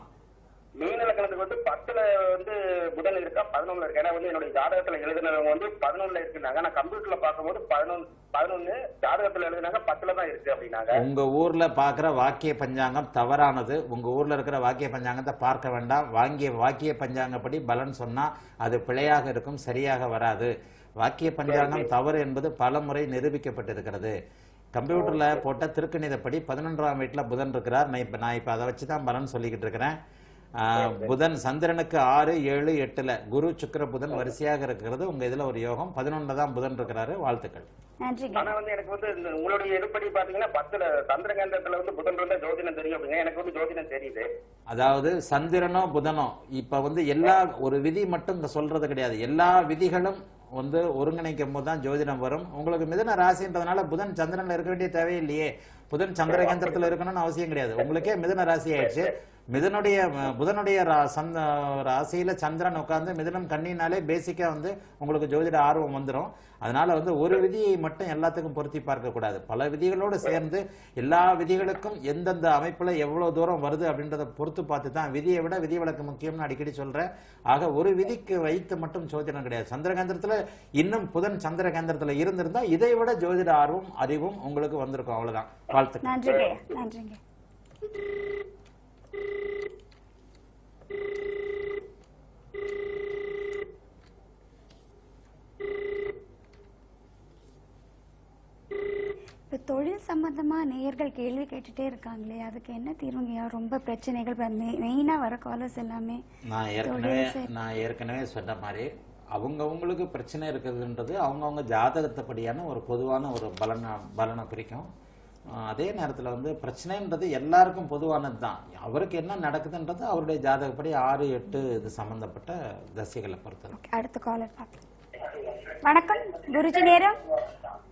மீன லக்கணத்துக்கு வந்து பத்துல வந்து புதன் இருக்கா பதினொன்னுல இருக்கு ஏன்னா வந்து என்னுடைய ஜாதகத்துல எழுதினவங்க வந்து பதினொன்னுல இருக்குனாங்க நான் கம்ப்யூட்டர்ல பார்க்கும்போது பதினொன்னு பதினொன்னு ஜாதகத்துல எழுதினாங்க பத்துல தான் இருக்கு அப்படின்னாங்க உங்க ஊர்ல பார்க்குற வாக்கிய பஞ்சாங்கம் தவறானது உங்க ஊர்ல இருக்கிற வாக்கிய பஞ்சாங்கத்தை பார்க்க வேண்டாம் வாங்கிய வாக்கிய பஞ்சாங்கப்படி பலன் சொன்னா அது பிழையாக இருக்கும் சரியாக வராது வாக்கிய பஞ்சாங்கம் தவறு என்பது பல முறை நிரூபிக்கப்பட்டிருக்கிறது கம்ப்யூட்டர்ல போட்ட திருக்கணிதப்படி பதினொன்றாம் வீட்டுல புதன் இருக்கிறார் நான் இப்ப நான் இப்ப அதை வச்சு தான் பலன் சொல்லிக்கிட்டு இருக்கிறேன் ஆஹ், புதன் சந்திரனுக்கு ஆறு ஏழு எட்டுல குரு சுக்கிர புதன் வரிசையாக இருக்கிறது உங்க இதுல ஒரு யோகம் பதினொன்றுல தான் புதன் இருக்கிறாரு வாழ்த்துக்கள் நன்றிங்க ஆனா வந்து எனக்கு வந்து இந்த உங்களுடைய இதுபடி பாத்தீங்கன்னா பத்துல சந்திரகேந்திரத்துல வந்து புதன் இருந்தா ஜோதிடம் தெரியும் அப்படிங்க எனக்கு வந்து ஜோதிடம் தெரியுது அதாவது சந்திரனோ புதனோ இப்ப வந்து எல்லா ஒரு விதி மட்டும் இங்க சொல்றது கிடையாது எல்லா விதிகளும் வந்து ஒருங்கிணைக்கும் போது தான் ஜோதிடம் வரும் உங்களுக்கு மிதன ராசின்றதுனால புதன் சந்திரன்ல இருக்க வேண்டிய தேவையில்லையே புதன் சந்திர கேந்திரத்துல இருக்கணும்னு அவசியம் கிடையாது உங்களுக்கே மிதன ராசி ஆயிடுச்சு மிதனுடைய அஹ், புதனுடைய ரா- சந்த ராசியில சந்திரன் உட்கார்ந்து மிதனம் கண்ணினாலே பேசிக்கா வந்து உங்களுக்கு ஜோதிட ஆர்வம் வந்துடும் அதனால வந்து ஒரு விதியை மட்டும் எல்லாத்துக்கும் பொருத்தி பார்க்க கூடாது பல விதிகளோடு சேர்ந்து எல்லா விதிகளுக்கும் எந்தெந்த அமைப்புல எவ்வளவு தூரம் வருது அப்படின்றத பொறுத்து பார்த்து தான் விதியை விட விதி விலக்கு முக்கியம்னு அடிக்கடி சொல்றேன் ஆக ஒரு விதிக்கு வைத்து மட்டும் ஜோதிடம் கிடையாது சந்திரகேந்திரத்துல இன்னும் புதன் சந்திரகேந்திரத்துல இருந்திருந்தா இதை விட ஜோதிட ஆர்வம் அறிவும் உங்களுக்கு வந்திருக்கும் அவ்வளவுதான் வாழ்த்துக்கள் நன்றிங்க நன்றிங்க இப்போ தொழில் சம்பந்தமா நேயர்கள் கேள்வி கேட்டுட்டே இருக்காங்களே அதுக்கு என்ன தீர்வுங்கய்யா ரொம்ப பிரச்சனைகள் மெயினாக வர காலர்ஸ் எல்லாமே நான் ஏற்கனவே தொழில் சரி. நான் ஏற்கனவே சொன்ன மாதிரி அவங்கவுங்களுக்கு பிரச்சனை இருக்குதுன்றது அவங்கவுங்க ஜாதகத்தைப்படியான ஒரு பொதுவான ஒரு பலனை பலனை குறிக்கும் ஆஹ் அதே நேரத்தில் வந்து பிரச்சனைன்றது எல்லாருக்கும் பொதுவானது தான் அவருக்கு என்ன நடக்குதுன்றது அவருடைய ஜாதகப்படி ஆறு எட்டு இது சம்பந்தப்பட்ட தசைகளை பொறுத்தது ஓகே அடுத்த காலர் பார்க்கலாம் வணக்கம் குருஜி நேரம்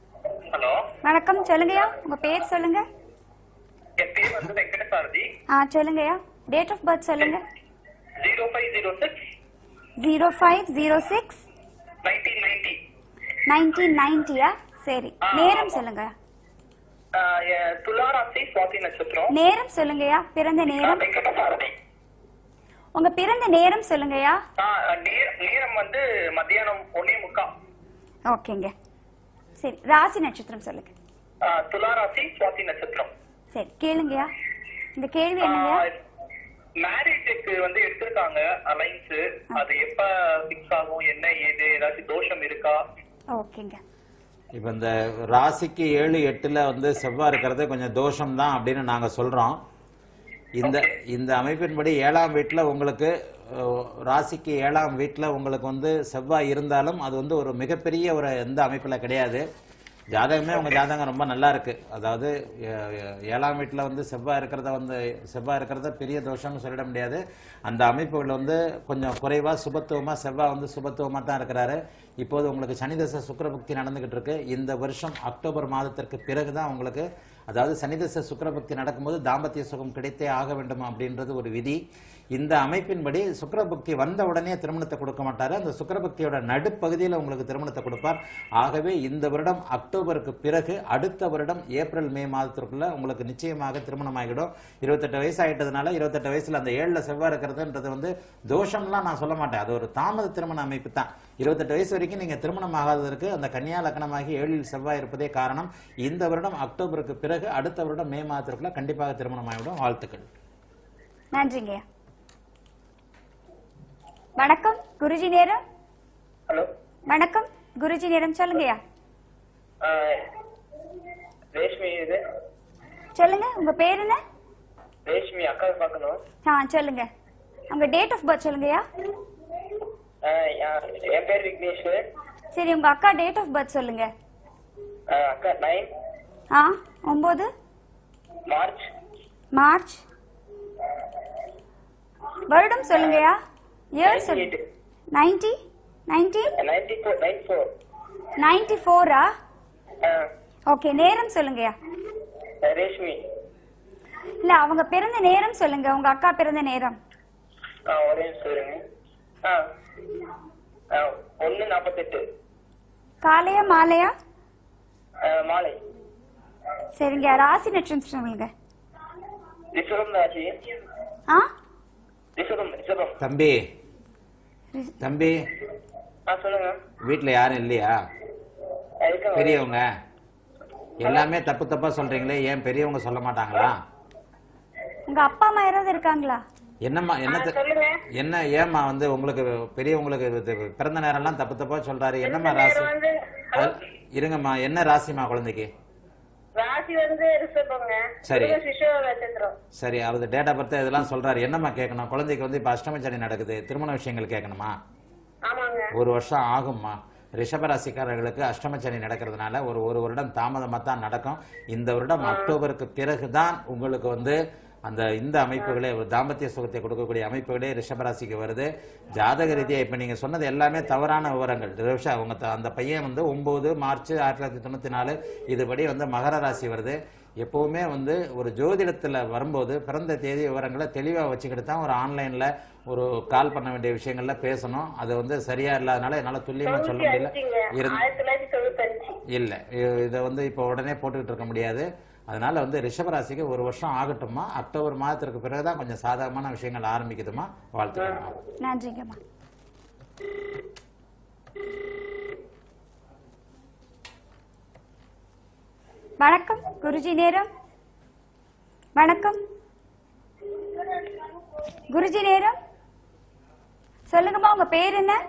ஹலோ வணக்கம் சொல்லுங்கய்யா உங்க பேர் சொல்லுங்க என் பேர் வந்து வெங்கடசாரதி ஆ சொல்லுங்கய்யா டேட் ஆஃப் பர்த் சொல்லுங்க zero five zero six zero five zero six nineteen ninety nineteen நைன்டியா சரி நேரம் சொல்லுங்க துளாராசி சுவாதி நட்சத்திரம் நேரம் சொல்லுங்கய்யா பிறந்த நேரம் வெங்கடசாரதி உங்க பிறந்த நேரம் சொல்லுங்கய்யா நேரம் வந்து மத்தியானம் ஒன்னே முக்கா ஓகேங்க சரி ராசி நட்சத்திரம் சொல்லுங்க துளாராசி சுவாதி நட்சத்திரம் சரி கேளுங்கய்யா இந்த கேள்வி என்னங்கய்யா மேரேஜுக்கு வந்து எடுத்திருக்காங்க அலைன்ஸ் அது எப்ப பிக்ஸ் ஆகும் என்ன ஏது ஏதாச்சும் தோஷம் இருக்கா ஓகேங்க இப்போ இந்த ராசிக்கு ஏழு எட்டுல வந்து செவ்வாய் இருக்கிறது கொஞ்சம் தோஷம் தான் அப்படின்னு நாங்க சொல்றோம் இந்த இந்த அமைப்பின்படி ஏழாம் வீட்டுல உங்களுக்கு அஹ், ராசிக்கு ஏழாம் வீட்டுல உங்களுக்கு வந்து செவ்வாய் இருந்தாலும் அது வந்து ஒரு மிகப்பெரிய ஒரு எந்த அமைப்புல கிடையாது ஜாதகமே உங்க ஜாதகம் ரொம்ப நல்லா இருக்கு அதாவது ஏ- ஏ- ஏழாம் வீட்டுல வந்து செவ்வாய் இருக்கிறத வந்து செவ்வாய் இருக்கிறத பெரிய தோஷம்னு சொல்லிட முடியாது அந்த அமைப்புகள் வந்து கொஞ்சம் குறைவா சுபத்துவமா செவ்வாய் வந்து சுபத்துவமா தான் இருக்கிறாரு இப்போது உங்களுக்கு சனிதசை சுக்கிரபக்தி நடந்துகிட்டு இருக்கு இந்த வருஷம் அக்டோபர் மாதத்திற்கு பிறகுதான் உங்களுக்கு அதாவது சனிதசை சுக்கிரபக்தி நடக்கும்போது தாம்பத்திய சுகம் கிடைத்தே ஆக வேண்டும் அப்படின்றது ஒரு விதி இந்த அமைப்பின்படி சுக்கிரபக்தி வந்த உடனே திருமணத்தை கொடுக்க மாட்டாரு அந்த சுக்கிரபக்தியோட நடுப்பகுதியில் உங்களுக்கு திருமணத்தை கொடுப்பார் ஆகவே இந்த வருடம் அக்டோபருக்கு பிறகு அடுத்த வருடம் ஏப்ரல் மே மாதத்திற்குள்ள உங்களுக்கு நிச்சயமாக திருமணம் ஆகிடும் இருபத்தெட்டு வயசு ஆயிட்டதுனால இருபத்தெட்டு வயசுல அந்த ஏழுல செவ்வாய் இருக்கிறதுன்றது வந்து தோஷம்லாம் நான் சொல்ல மாட்டேன் அது ஒரு தாமத திருமண அமைப்பு தான் இருபத்தெட்டு வயசு வரைக்கும் நீங்க திருமணம் ஆகாததற்கு அந்த கன்னியா லக்னமாகி ஏழில் செவ்வாய் இருப்பதே காரணம் இந்த வருடம் அக்டோபருக்கு பிறகு அடுத்த வருடம் மே மாதத்திற்குள்ள கண்டிப்பாக திருமணம் ஆகிடும் வாழ்த்துக்கள் நன்றிங்கய்யா வணக்கம் குருஜி நேரம் ஹலோ வணக்கம் குருஜி நேரம் சொல்லுங்கய்யா ரேஷ்மி இது சொல்லுங்க உங்க பேர் என்ன ரேஷ்மி அக்கா பார்க்கணும் ஆ சொல்லுங்க உங்க டேட் ஆஃப் பர்த் சொல்லுங்கய்யா என் பேர் விக்னேஷ் சரி உங்க அக்கா டேட் ஆஃப் பர்த் சொல்லுங்க அக்கா நைன் ஆ ஒன்பது மார்ச் மார்ச் வருடம் சொல்லுங்கய்யா இயர் சொல்லுங்க ninety ninety ninety four nine four ninety ஃபோரா ஓகே நேரம் சொல்லுங்கய்யா ரேஷ்மி இல்ல அவங்க பிறந்த நேரம் சொல்லுங்க உங்க அக்கா பிறந்த நேரம் ஆ ஒரே நிமிஷம் இருங்க ஆ ஆ ஒன்று நாற்பத்தெட்டு காலையா மாலையா மாலை சரிங்க ராசி நட்சத்திரம் சொல்லுங்க ரிஷபம் ராசி ஆ ரிஷபம் ரிஷபம் தம்பி தம்பி ஆ சொல்லுங்க வீட்ல யாரும் இல்லையா இருக்காங்க பெரியவங்க எல்லாமே தப்பு தப்பா சொல்றீங்களே ஏன் பெரியவங்க சொல்ல மாட்டாங்களா உங்க அப்பா அம்மா யாராவது இருக்காங்களா என்னம்மா என்ன த- சொல்லுங்க என்ன ஏம்மா வந்து உங்களுக்கு பெரியவங்களுக்கு இது பிறந்த நேரம்லாம் தப்பு தப்பா சொல்றாரு என்னம்மா ராசி வந்து அது- இருங்கம்மா என்ன ராசிமா குழந்தைக்கு ராசி வந்து ரிஷபங்க சரி. மிருக சிசு நட்சத்திரம் சரி அவரது டேட் ஆஃப் பர்த் இதெல்லாம் சொல்றாரு என்னம்மா கேட்கணும் குழந்தைக்கு வந்து இப்ப அஷ்டம சனி நடக்குது திருமண விஷயங்கள் கேட்கணுமா ஆமாங்க ஒரு வருஷம் ஆகும்மா ரிஷபராசிக்காரர்களுக்கு அஷ்டம சனி நடக்கிறதுனால ஒரு ஒரு வருடம் தாமதமாக தான் நடக்கும் இந்த வருடம் அக்டோபருக்கு பிறகுதான் உங்களுக்கு வந்து அந்த இந்த அமைப்புகளே ஒரு தாம்பத்திய சுகத்தை கொடுக்கக்கூடிய அமைப்புகளே ரிஷபராசிக்கு வருது ஜாதக ரீதியா இப்ப நீங்க சொன்னது எல்லாமே தவறான விவரங்கள் ரிஷா உங்க த- அந்த பையன் வந்து ஒன்பது மார்ச் ஆயிரத்தி தொள்ளாயிரத்தி தொண்ணூத்தி நாலு இதுபடி வந்து மகர ராசி வருது எப்பவுமே வந்து ஒரு ஜோதிடத்துல வரும்போது பிறந்த தேதி விவரங்களை தெளிவா வச்சுக்கிட்டு தான் ஒரு ஆன்லைன்ல ஒரு கால் பண்ண வேண்டிய விஷயங்கள்ல பேசணும் அது வந்து சரியா இல்லாதனால என்னால துல்லியமா சொல்ல முடியல அஞ்சுங்க இருந்து ஆயிரத்தி தொள்ளாயிரத்தி தொண்ணூத்தஞ்சு இல்ல இ- இதை வந்து இப்போ உடனே போட்டுக்கிட்டு இருக்க முடியாது அதனால வந்து ரிஷபராசிக்கு ஒரு வருஷம் ஆகட்டுமா அக்டோபர் மாதத்திற்கு பிறகுதான் கொஞ்சம் சாதகமான விஷயங்கள் ஆரம்பிக்குதுமா வாழ்த்துக்கள்மா நன்றிங்கம்மா வணக்கம் குருஜி நேரம் வணக்கம் குருஜி நேரம் சொல்லுங்கம்மா உங்க பேர் என்ன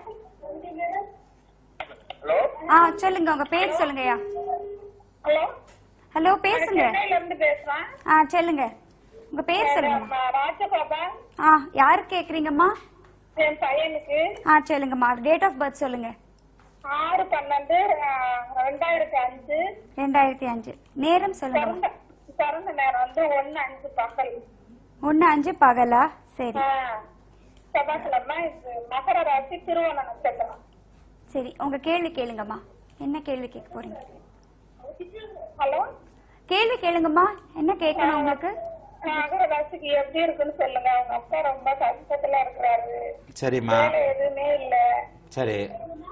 ஹலோ ஆ சொல்லுங்க உங்க பேர் சொல்லுங்கய்யா ஹலோ ஹலோ பேசுங்க சென்னையில இருந்து பேசுறேன் ஆ சொல்லுங்க உங்க பேர் சொல்லுங்கம்மா ராஜபாபா ஆ யாரு கேக்குறீங்கம்மா என் பையனுக்கு ஆ சொல்லுங்கம்மா டேட் ஆஃப் பர்த் சொல்லுங்க ஆறு பன்னெண்டு ஆஹ், ரெண்டாயிரத்தி அஞ்சு ரெண்டாயிரத்தி அஞ்சு நேரம் சொல்லுங்கம்மா பிறந்த பிறந்த நேரம் வந்து ஒண்ணு அஞ்சு பகல் ஒன்று அஞ்சு பகலா சரி ஆஹ், செவ்வாய்க்கிழமை இது மகர ராசி திருவோண நட்சத்திரம் சரி உங்க கேள்வி கேளுங்கம்மா என்ன கேள்வி கேட்க போறீங்க ஹலோ கேள்வி கேளுங்கம்மா என்ன கேட்கணும் உங்களுக்கு மகர ராசிக்கு எப்படி இருக்குன்னு சொல்லுங்க அவங்க அப்பா ரொம்ப கஷ்டத்துல இருக்கிறாரு சரிம்மா வேலை எதுவுமே இல்ல சரி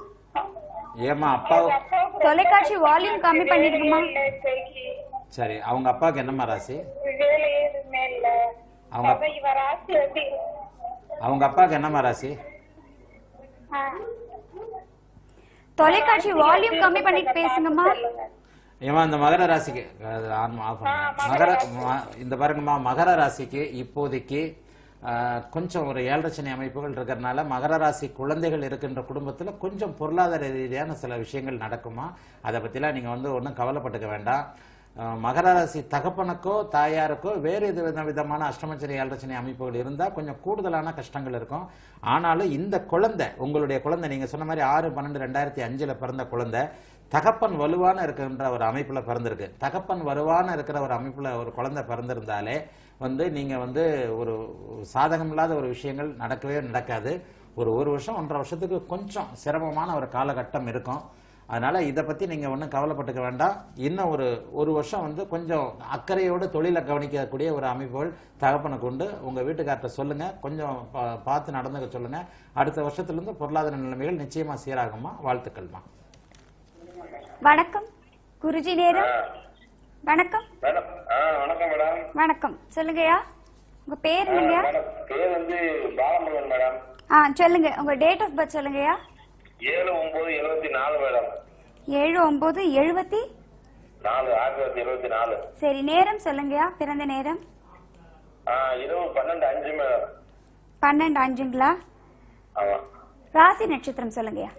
ஏம்மா அப்பா அப்பாவுக்கு தொலைக்காட்சி வால்யூம் கம்மி பண்ணிடுங்கம்மா இல்ல இப்போதைக்கு சரி அவங்க அப்பாவுக்கு என்னம்மா ராசி வேலை எதுவுமே இல்ல அவங்க- அதான் இவ ராசி எப்படி இருக்கு? அவங்க அப்பாவுக்கு என்னம்மா ராசி ஆ. தொலைக்காட்சி வால்யூம் கம்மி பண்ணிட்டு பேசுங்கம்மா சொல்லுங்க ஏமா இந்த மகர ராசிக்கு அது ஆன் ஆஃப் பண்ணுங்க. மகர ம- இந்த பாருங்கம்மா மகர ராசிக்கு இப்போதைக்கு ஆ, கொஞ்சம் ஒரு ஏழரை சனி அமைப்புகள் இருக்கிறதுனால மகர ராசி குழந்தைகள் இருக்கின்ற குடும்பத்தில் கொஞ்சம் பொருளாதார ரீதியான சில விஷயங்கள் நடக்குமா அதை பற்றிலாம் நீங்கள் வந்து ஒன்றும் கவலைப்பட்டுக்க வேண்டாம் ஆ, மகர ராசி தகப்பனுக்கோ தாயாருக்கோ வேறு எது வித விதமான அஷ்டமச்சனி ஏழரை சனி அமைப்புகள் இருந்தால் கொஞ்சம் கூடுதலான கஷ்டங்கள் இருக்கும் ஆனாலும் இந்த குழந்தை உங்களுடைய குழந்தை நீங்கள் சொன்ன மாதிரி ஆறு பன்னெண்டு ரெண்டாயிரத்தி அஞ்சில் பிறந்த குழந்தை தகப்பன் வலுவான இருக்கின்ற ஒரு அமைப்புல பிறந்திருக்கு தகப்பன் வலுவான இருக்கிற ஒரு அமைப்புல ஒரு குழந்தை பிறந்திருந்தாலே வந்து நீங்க வந்து ஒரு சாதகம் இல்லாத ஒரு விஷயங்கள் நடக்கவே நடக்காது ஒரு ஒரு வருஷம் ஒன்றரை வருஷத்துக்கு கொஞ்சம் சிரமமான ஒரு காலகட்டம் இருக்கும் அதனால இதை பத்தி நீங்க ஒன்றும் கவலைப்பட்டுக்க வேண்டாம் இன்னும் ஒரு ஒரு வருஷம் வந்து கொஞ்சம் அக்கறையோடு தொழிலை கவனிக்கக்கூடிய ஒரு அமைப்புகள் தகப்பனுக்கு உண்டு உங்க வீட்டுக்கார்ட்ட சொல்லுங்க கொஞ்சம் பா- பார்த்து நடந்துக்க சொல்லுங்க அடுத்த வருஷத்துல இருந்து பொருளாதார நிலைமைகள் நிச்சயமா சீராகுமா வாழ்த்துக்கள்மா வணக்கம் குருஜி நேரம் வணக்கம் மேடம் ஆ வணக்கம் மேடம் வணக்கம் சொல்லுங்கய்யா உங்க பேர் என்னங்கய்யா மேடம் பேர் வந்து பாலமுருகன் மேடம் ஆ சொல்லுங்க உங்க டேட் ஆஃப் பர்த் சொல்லுங்கய்யா ஏழு ஒன்பது எழுபத்தி நாலு மேடம் ஏழு ஒன்பது எழுபத்தி நாலு ஆயிரத்தி தொள்ளாயிரத்தி எழுபத்தி நாலு சரி நேரம் சொல்லுங்கய்யா பிறந்த நேரம் ஆ இரவு பன்னெண்டு அஞ்சு மேடம் பன்னெண்டு அஞ்சுங்களா ஆமா ராசி நட்சத்திரம் சொல்லுங்கய்யா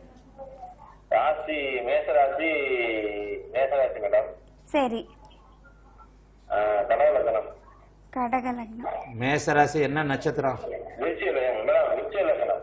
ராசி மேசராசி மேசராசி மேடம் சரி ஆ, கடக லக்னம் கடக லக்னம் மேசராசி என்ன நட்சத்திரம் விருச்சிக லக்னம் மேடம் விருச்சிக லக்னம்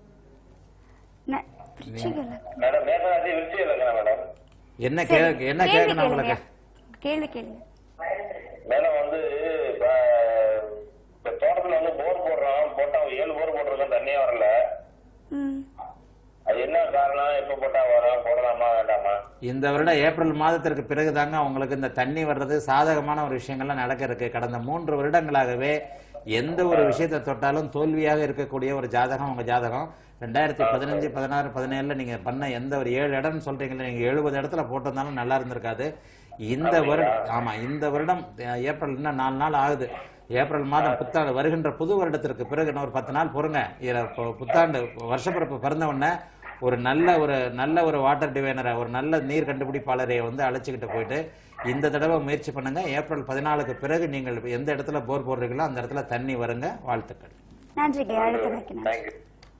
ந- விருச்சிக லக்னம் மேடம் மேசராசி விருச்சிக லக்னம் மேடம் என்ன கே சரி, என்ன கேள்வி கேட்கணும் கேளுங்க உங்களுக்கு கேள்வி கேளுங்க மேடம் வந்து இப்ப இப்ப தோட்டத்துல வந்து போர் போடுறோம் போட்டா ஏழு போர் போட்டிருக்கோம் தண்ணியே வரல ம் அது என்ன காரணம் எப்ப போட்டா வரும் போடலாமா வேண்டாமா இந்த வருடம் ஏப்ரல் மாதத்திற்கு பிறகு தாங்க உங்களுக்கு இந்த தண்ணி வர்றது சாதகமான ஒரு விஷயங்கள்லாம் நடக்க இருக்கு கடந்த மூன்று வருடங்களாகவே எந்த ஒரு விஷயத்தை தொட்டாலும் தோல்வியாக இருக்கக்கூடிய ஒரு ஜாதகம் உங்க ஜாதகம் ரெண்டாயிரத்தி பதினஞ்சு பதினாறு பதினேழுல நீங்க பண்ண எந்த ஒரு ஏழு இடம்னு சொல்றீங்களே நீங்க எழுபது இடத்துல போட்டிருந்தாலும் நல்லா இருந்திருக்காது இந்த வருடம் ஆமா இந்த வருடம் அஹ், ஏப்ரல் இன்னும் நாலு நாள் ஆகுது ஏப்ரல் மாதம் புத்தாண்டு வருகின்ற புது வருடத்திற்கு பிறகு இன்னும் ஒரு பத்து நாள் பொறுங்க இர- பு- புத்தாண்டு வருஷப்பிறப்பு பிறந்த உடனே ஒரு நல்ல ஒரு நல்ல ஒரு வாட்டர் டிவைனரை ஒரு நல்ல நீர் கண்டுபிடிப்பாளரை வந்து அழைச்சிக்கிட்டு போயிட்டு இந்த தடவை முயற்சி பண்ணுங்க ஏப்ரல் பதினாலுக்கு பிறகு நீங்கள் எந்த இடத்துல போர் போடுறீங்களோ அந்த இடத்துல தண்ணி வருங்க வாழ்த்துக்கள் நன்றிங்க அழைத்தமைக்கு நன்றி தேங்க்யூ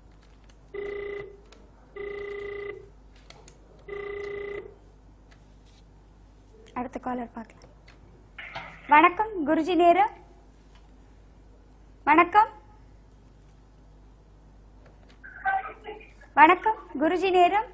அடுத்த காலர் பார்க்கலாம் வணக்கம் குருஜி நேரம் வணக்கம் வணக்கம் குருஜி நேரம்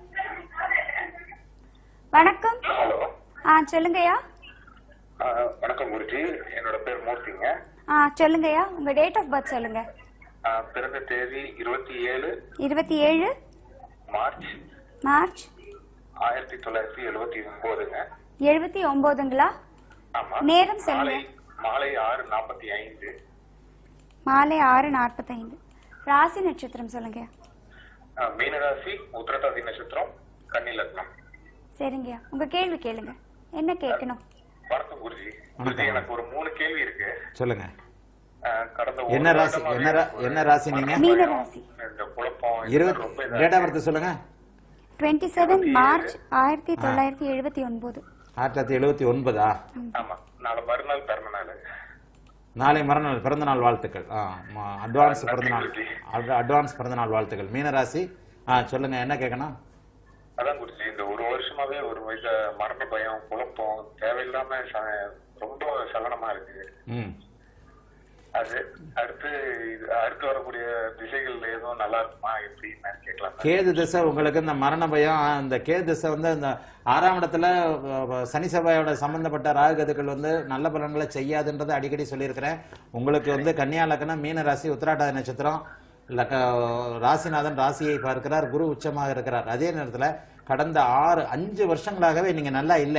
வணக்கம் ஆ சொல்லுங்கய்யா வணக்கம் குருஜி என்னோட பேர் மூர்த்திங்க ஆ சொல்லுங்கய்யா உங்க டேட் ஆஃப் பர்த் சொல்லுங்க ஆ, பிறந்த தேதி இருபத்தி ஏழு இருபத்தி ஏழு மார்ச் மார்ச் ஆயிரத்தி தொள்ளாயிரத்தி எழுபத்தி ஒன்பதுங்க எழுபத்தி ஒன்பதுங்களா ஆமா நேரம் சொல்லுங்க. மாலை மாலை ஆறு நாற்பத்தி ஐந்து மாலை ஆறு நாற்பத்தைந்து ராசி நட்சத்திரம் சொல்லுங்கய்யா ஆ, மீனராசி உத்திரட்டாதி நட்சத்திரம் கன்னி லக்னம் சரிங்கய்யா உங்க கேள்வி கேளுங்க என்ன கேட்கணும் வணக்கம் குருஜி குருஜி எனக்கு ஒரு மூணு கேள்வி இருக்கு சொல்லுங்க ஆ, கடந்த ஒரு என்ன ராசி வருடமாவே என்ன ரா- என்ன ராசி நீங்க மீன ராசி இந்த குழப்பம் இது இருபத்தி ரொம்ப இதா டேட் ஆஃப் பர்த் சொல்லுங்க டுவெண்ட்டி செவன் மார்ச் ஆயிரத்தி தொள்ளாயிரத்தி எழுபத்தி ஒன்பது ஆயிரத்தி தொள்ளாயிரத்தி எழுபத்தி ஒன்பதா ஆமா நாளை மறுநாள் பிறந்த நாள் நாளை மறுநாள் பிறந்த நாள் வாழ்த்துக்கள் ஆ அட்வான்ஸ் நன்றி, பிறந்த நாள் குருஜி. அட்வான்ஸ் பிறந்த நாள் வாழ்த்துக்கள் மீனராசி ஆ சொல்லுங்க என்ன கேட்கணும் அதான் குருஜி இந்த ஒரு வருஷமாவே ஒரு வயச மரண பயம் குழப்பம் தேவையில்லாம ச- ரொம்ப சலனமா இருக்கு ம் அது அடுத்து இது அடுத்து வரக்கூடிய திசைகள் எதுவும் நல்லா இருக்குமா எப்படின்னு கேட்கலாம் கேது திசை உங்களுக்கு இந்த மரண பயம் ஆ, இந்த கேது திசை வந்து இந்த ஆறாம் இடத்துல அஹ், சனி செவ்வாயோட சம்பந்தப்பட்ட ராகுகதுக்கள் வந்து நல்ல பலன்களை செய்யாதுன்றதை அடிக்கடி சொல்லியிருக்கிறேன் உங்களுக்கு வந்து கன்னியா லக்னம் மீன ராசி உத்திராட்டாதி நட்சத்திரம் லக்க ராசிநாதன் ராசியை பார்க்கிறார் குரு உச்சமாக இருக்கிறார் அதே நேரத்துல கடந்த ஆறு அஞ்சு வருஷங்களாகவே நீங்க நல்லா இல்லை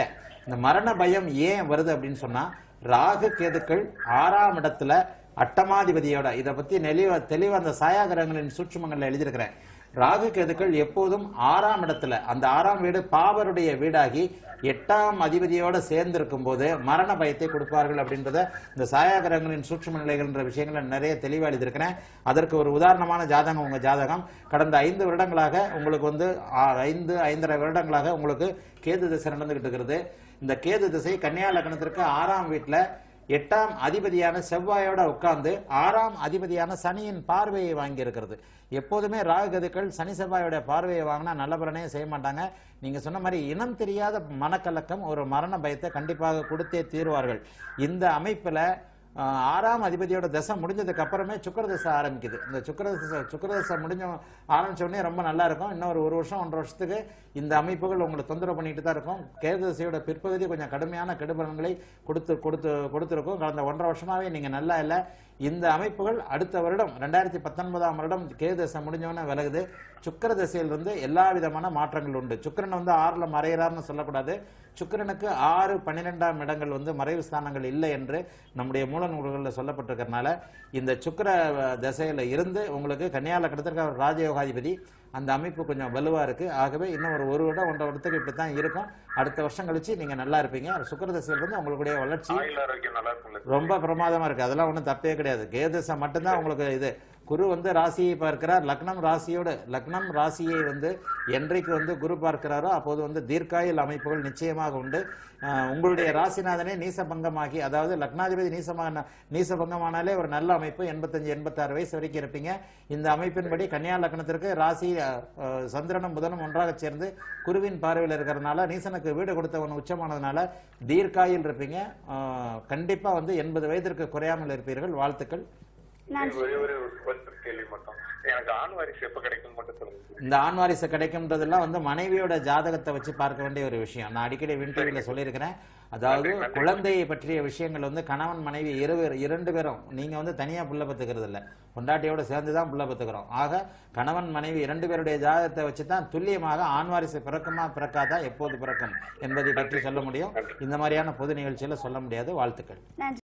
இந்த மரண பயம் ஏன் வருது அப்படின்னு சொன்னா ராகு கேதுக்கள் ஆறாம் இடத்துல அட்டமாதிபதியோட இதை பத்தி நெளிவா தெளிவா அந்த சாயாகிரகங்களின் சூட்சுமங்கள்ல எழுதியிருக்கிறேன் ராகு கேதுக்கள் எப்போதும் ஆறாம் இடத்துல அந்த ஆறாம் வீடு பாவருடைய வீடாகி எட்டாம் அதிபதியோட சேர்ந்து இருக்கும்போது மரண பயத்தை கொடுப்பார்கள் அப்படின்றத இந்த சாயாகிரகங்களின் சூட்சும நிலைகள்ன்ற விஷயங்களை நிறைய தெளிவா எழுதியிருக்கிறேன் அதற்கு ஒரு உதாரணமான ஜாதகம் உங்க ஜாதகம் கடந்த ஐந்து வருடங்களாக உங்களுக்கு வந்து ஆ, ஐந்து ஐந்தரை வருடங்களாக உங்களுக்கு கேது திசை நடந்துகிட்டு இருக்கிறது இந்த கேது திசை கன்னியா லக்னத்திற்கு ஆறாம் வீட்டுல எட்டாம் அதிபதியான செவ்வாயோட உட்கார்ந்து ஆறாம் அதிபதியான சனியின் பார்வையை வாங்கி இருக்கிறது எப்போதுமே ராகுகதுக்கள் சனி செவ்வாயோட பார்வையை வாங்கினா நல்ல பலனே செய்ய மாட்டாங்க நீங்க சொன்ன மாதிரி இனம் தெரியாத மனக்கலக்கம் ஒரு மரண பயத்தை கண்டிப்பாக கொடுத்தே தீர்வார்கள் இந்த அமைப்புல ஆஹ், ஆறாம் அதிபதியோட தசை முடிஞ்சதுக்கு அப்புறமே சுக்கர தசை ஆரம்பிக்குது இந்த சுக்கர தசை சுக்கர தசை முடிஞ்ச ஆரம்பிச்ச உடனே ரொம்ப நல்லா இருக்கும் இன்னும் ஒரு ஒரு வருஷம் ஒன்றரை வருஷத்துக்கு இந்த அமைப்புகள் உங்களை தொந்தரவு பண்ணிட்டு தான் இருக்கும் கேது தசையோட பிற்பகுதி கொஞ்சம் கடுமையான கெடுபலன்களை கொடுத்து கொடுத்து கொடுத்துருக்கும் கடந்த ஒன்றரை வருஷமாவே நீங்க நல்லா இல்லை இந்த அமைப்புகள் அடுத்த வருடம் ரெண்டாயிரத்தி பத்தொன்பதாம் வருடம் கேது தசை முடிஞ்சவொடனே விலகுது சுக்கர தசையிலிருந்து எல்லா விதமான மாற்றங்கள் உண்டு சுக்கிரன் வந்து ஆறுல மறைகிறார்னு சொல்லக்கூடாது சுக்கிரனுக்கு ஆறு பன்னிரெண்டாம் இடங்கள் வந்து மறைவு ஸ்தானங்கள் இல்லை என்று நம்முடைய மூல நூல்களில் சொல்லப்பட்டிருக்கிறதுனால இந்த சுக்கிர அஹ், தசையில இருந்து உங்களுக்கு கன்னியால கிடத்திருக்க அவர் ராஜயோகாதிபதி அந்த அமைப்பு கொஞ்சம் வலுவா இருக்கு ஆகவே இன்னும் ஒரு ஒரு வருடம் ஒன்றரை வருடத்துக்கு இப்படி தான் இருக்கும் அடுத்த வருஷம் கழிச்சு நீங்க நல்லா இருப்பீங்க சுக்கிர தசையிலிருந்து உங்களுடைய வளர்ச்சி ஆயுள் ஆரோக்கியம் நல்லா இருக்கும்ல ரொம்ப பிரமாதமா இருக்கு அதெல்லாம் ஒண்ணும் தப்பே கிடையாது கேதசை மட்டும்தான் உங்களுக்கு இது குரு வந்து ராசியை பார்க்கிறார் லக்னம் ராசியோடு லக்னம் ராசியை வந்து என்றைக்கு வந்து குரு பார்க்கிறாரோ அப்போது வந்து தீர்க்காயுள் அமைப்புகள் நிச்சயமாக உண்டு ஆஹ் உங்களுடைய ராசிநாதனே நீசபங்கமாகி அதாவது லக்னாதிபதி நீசமான நீசபங்கமானாலே ஒரு நல்ல அமைப்பு எண்பத்தஞ்சு எண்பத்தாறு வயசு வரைக்கும் இருப்பீங்க இந்த அமைப்பின்படி கன்னியா லக்னத்திற்கு ராசி ஆஹ், ஆஹ், சந்திரனும் புதனும் ஒன்றாக சேர்ந்து குருவின் பார்வையில் இருக்கிறதுனால நீசனுக்கு வீடு கொடுத்தவன் உச்சமானதுனால தீர்க்காயில் இருப்பீங்க ஆஹ், கண்டிப்பா வந்து எண்பது வயதிற்கு குறையாமல் இருப்பீர்கள் வாழ்த்துக்கள் நன்றி ஒரே ஒரு ஒரு கேள்வி மட்டும் எனக்கு ஆண் வாரிசு எப்ப கிடைக்கும் மட்டும் சொல்லுங்க இந்த ஆண் வாரிசு கிடைக்கும்ன்றதெல்லாம் வந்து மனைவியோட ஜாதகத்தை வச்சு பார்க்க வேண்டிய ஒரு விஷயம் நான் அடிக்கடி வின் டிவியில சொல்லியிருக்கிறேன் அதாவது நன்றி, நன்றி. குழந்தையை பற்றிய விஷயங்கள் வந்து கணவன் மனைவி இருவர் இரண்டு பேரும் நீங்க வந்து தனியா புள்ள பத்துக்கிறது இல்ல பொண்டாட்டியோட சேர்ந்து தான் புள்ள பத்துக்கிறோம் ஆக கணவன் மனைவி இரண்டு பேருடைய ஜாதகத்தை வச்சு தான் துல்லியமாக ஆண் வாரிசு பிறக்குமா பிறக்காதா எப்போது பிறக்கும் என்பதை பற்றி சொல்ல முடியும் இந்த மாதிரியான பொது நிகழ்ச்சியில சொல்ல முடியாது வாழ்த்துக்கள் நன்றி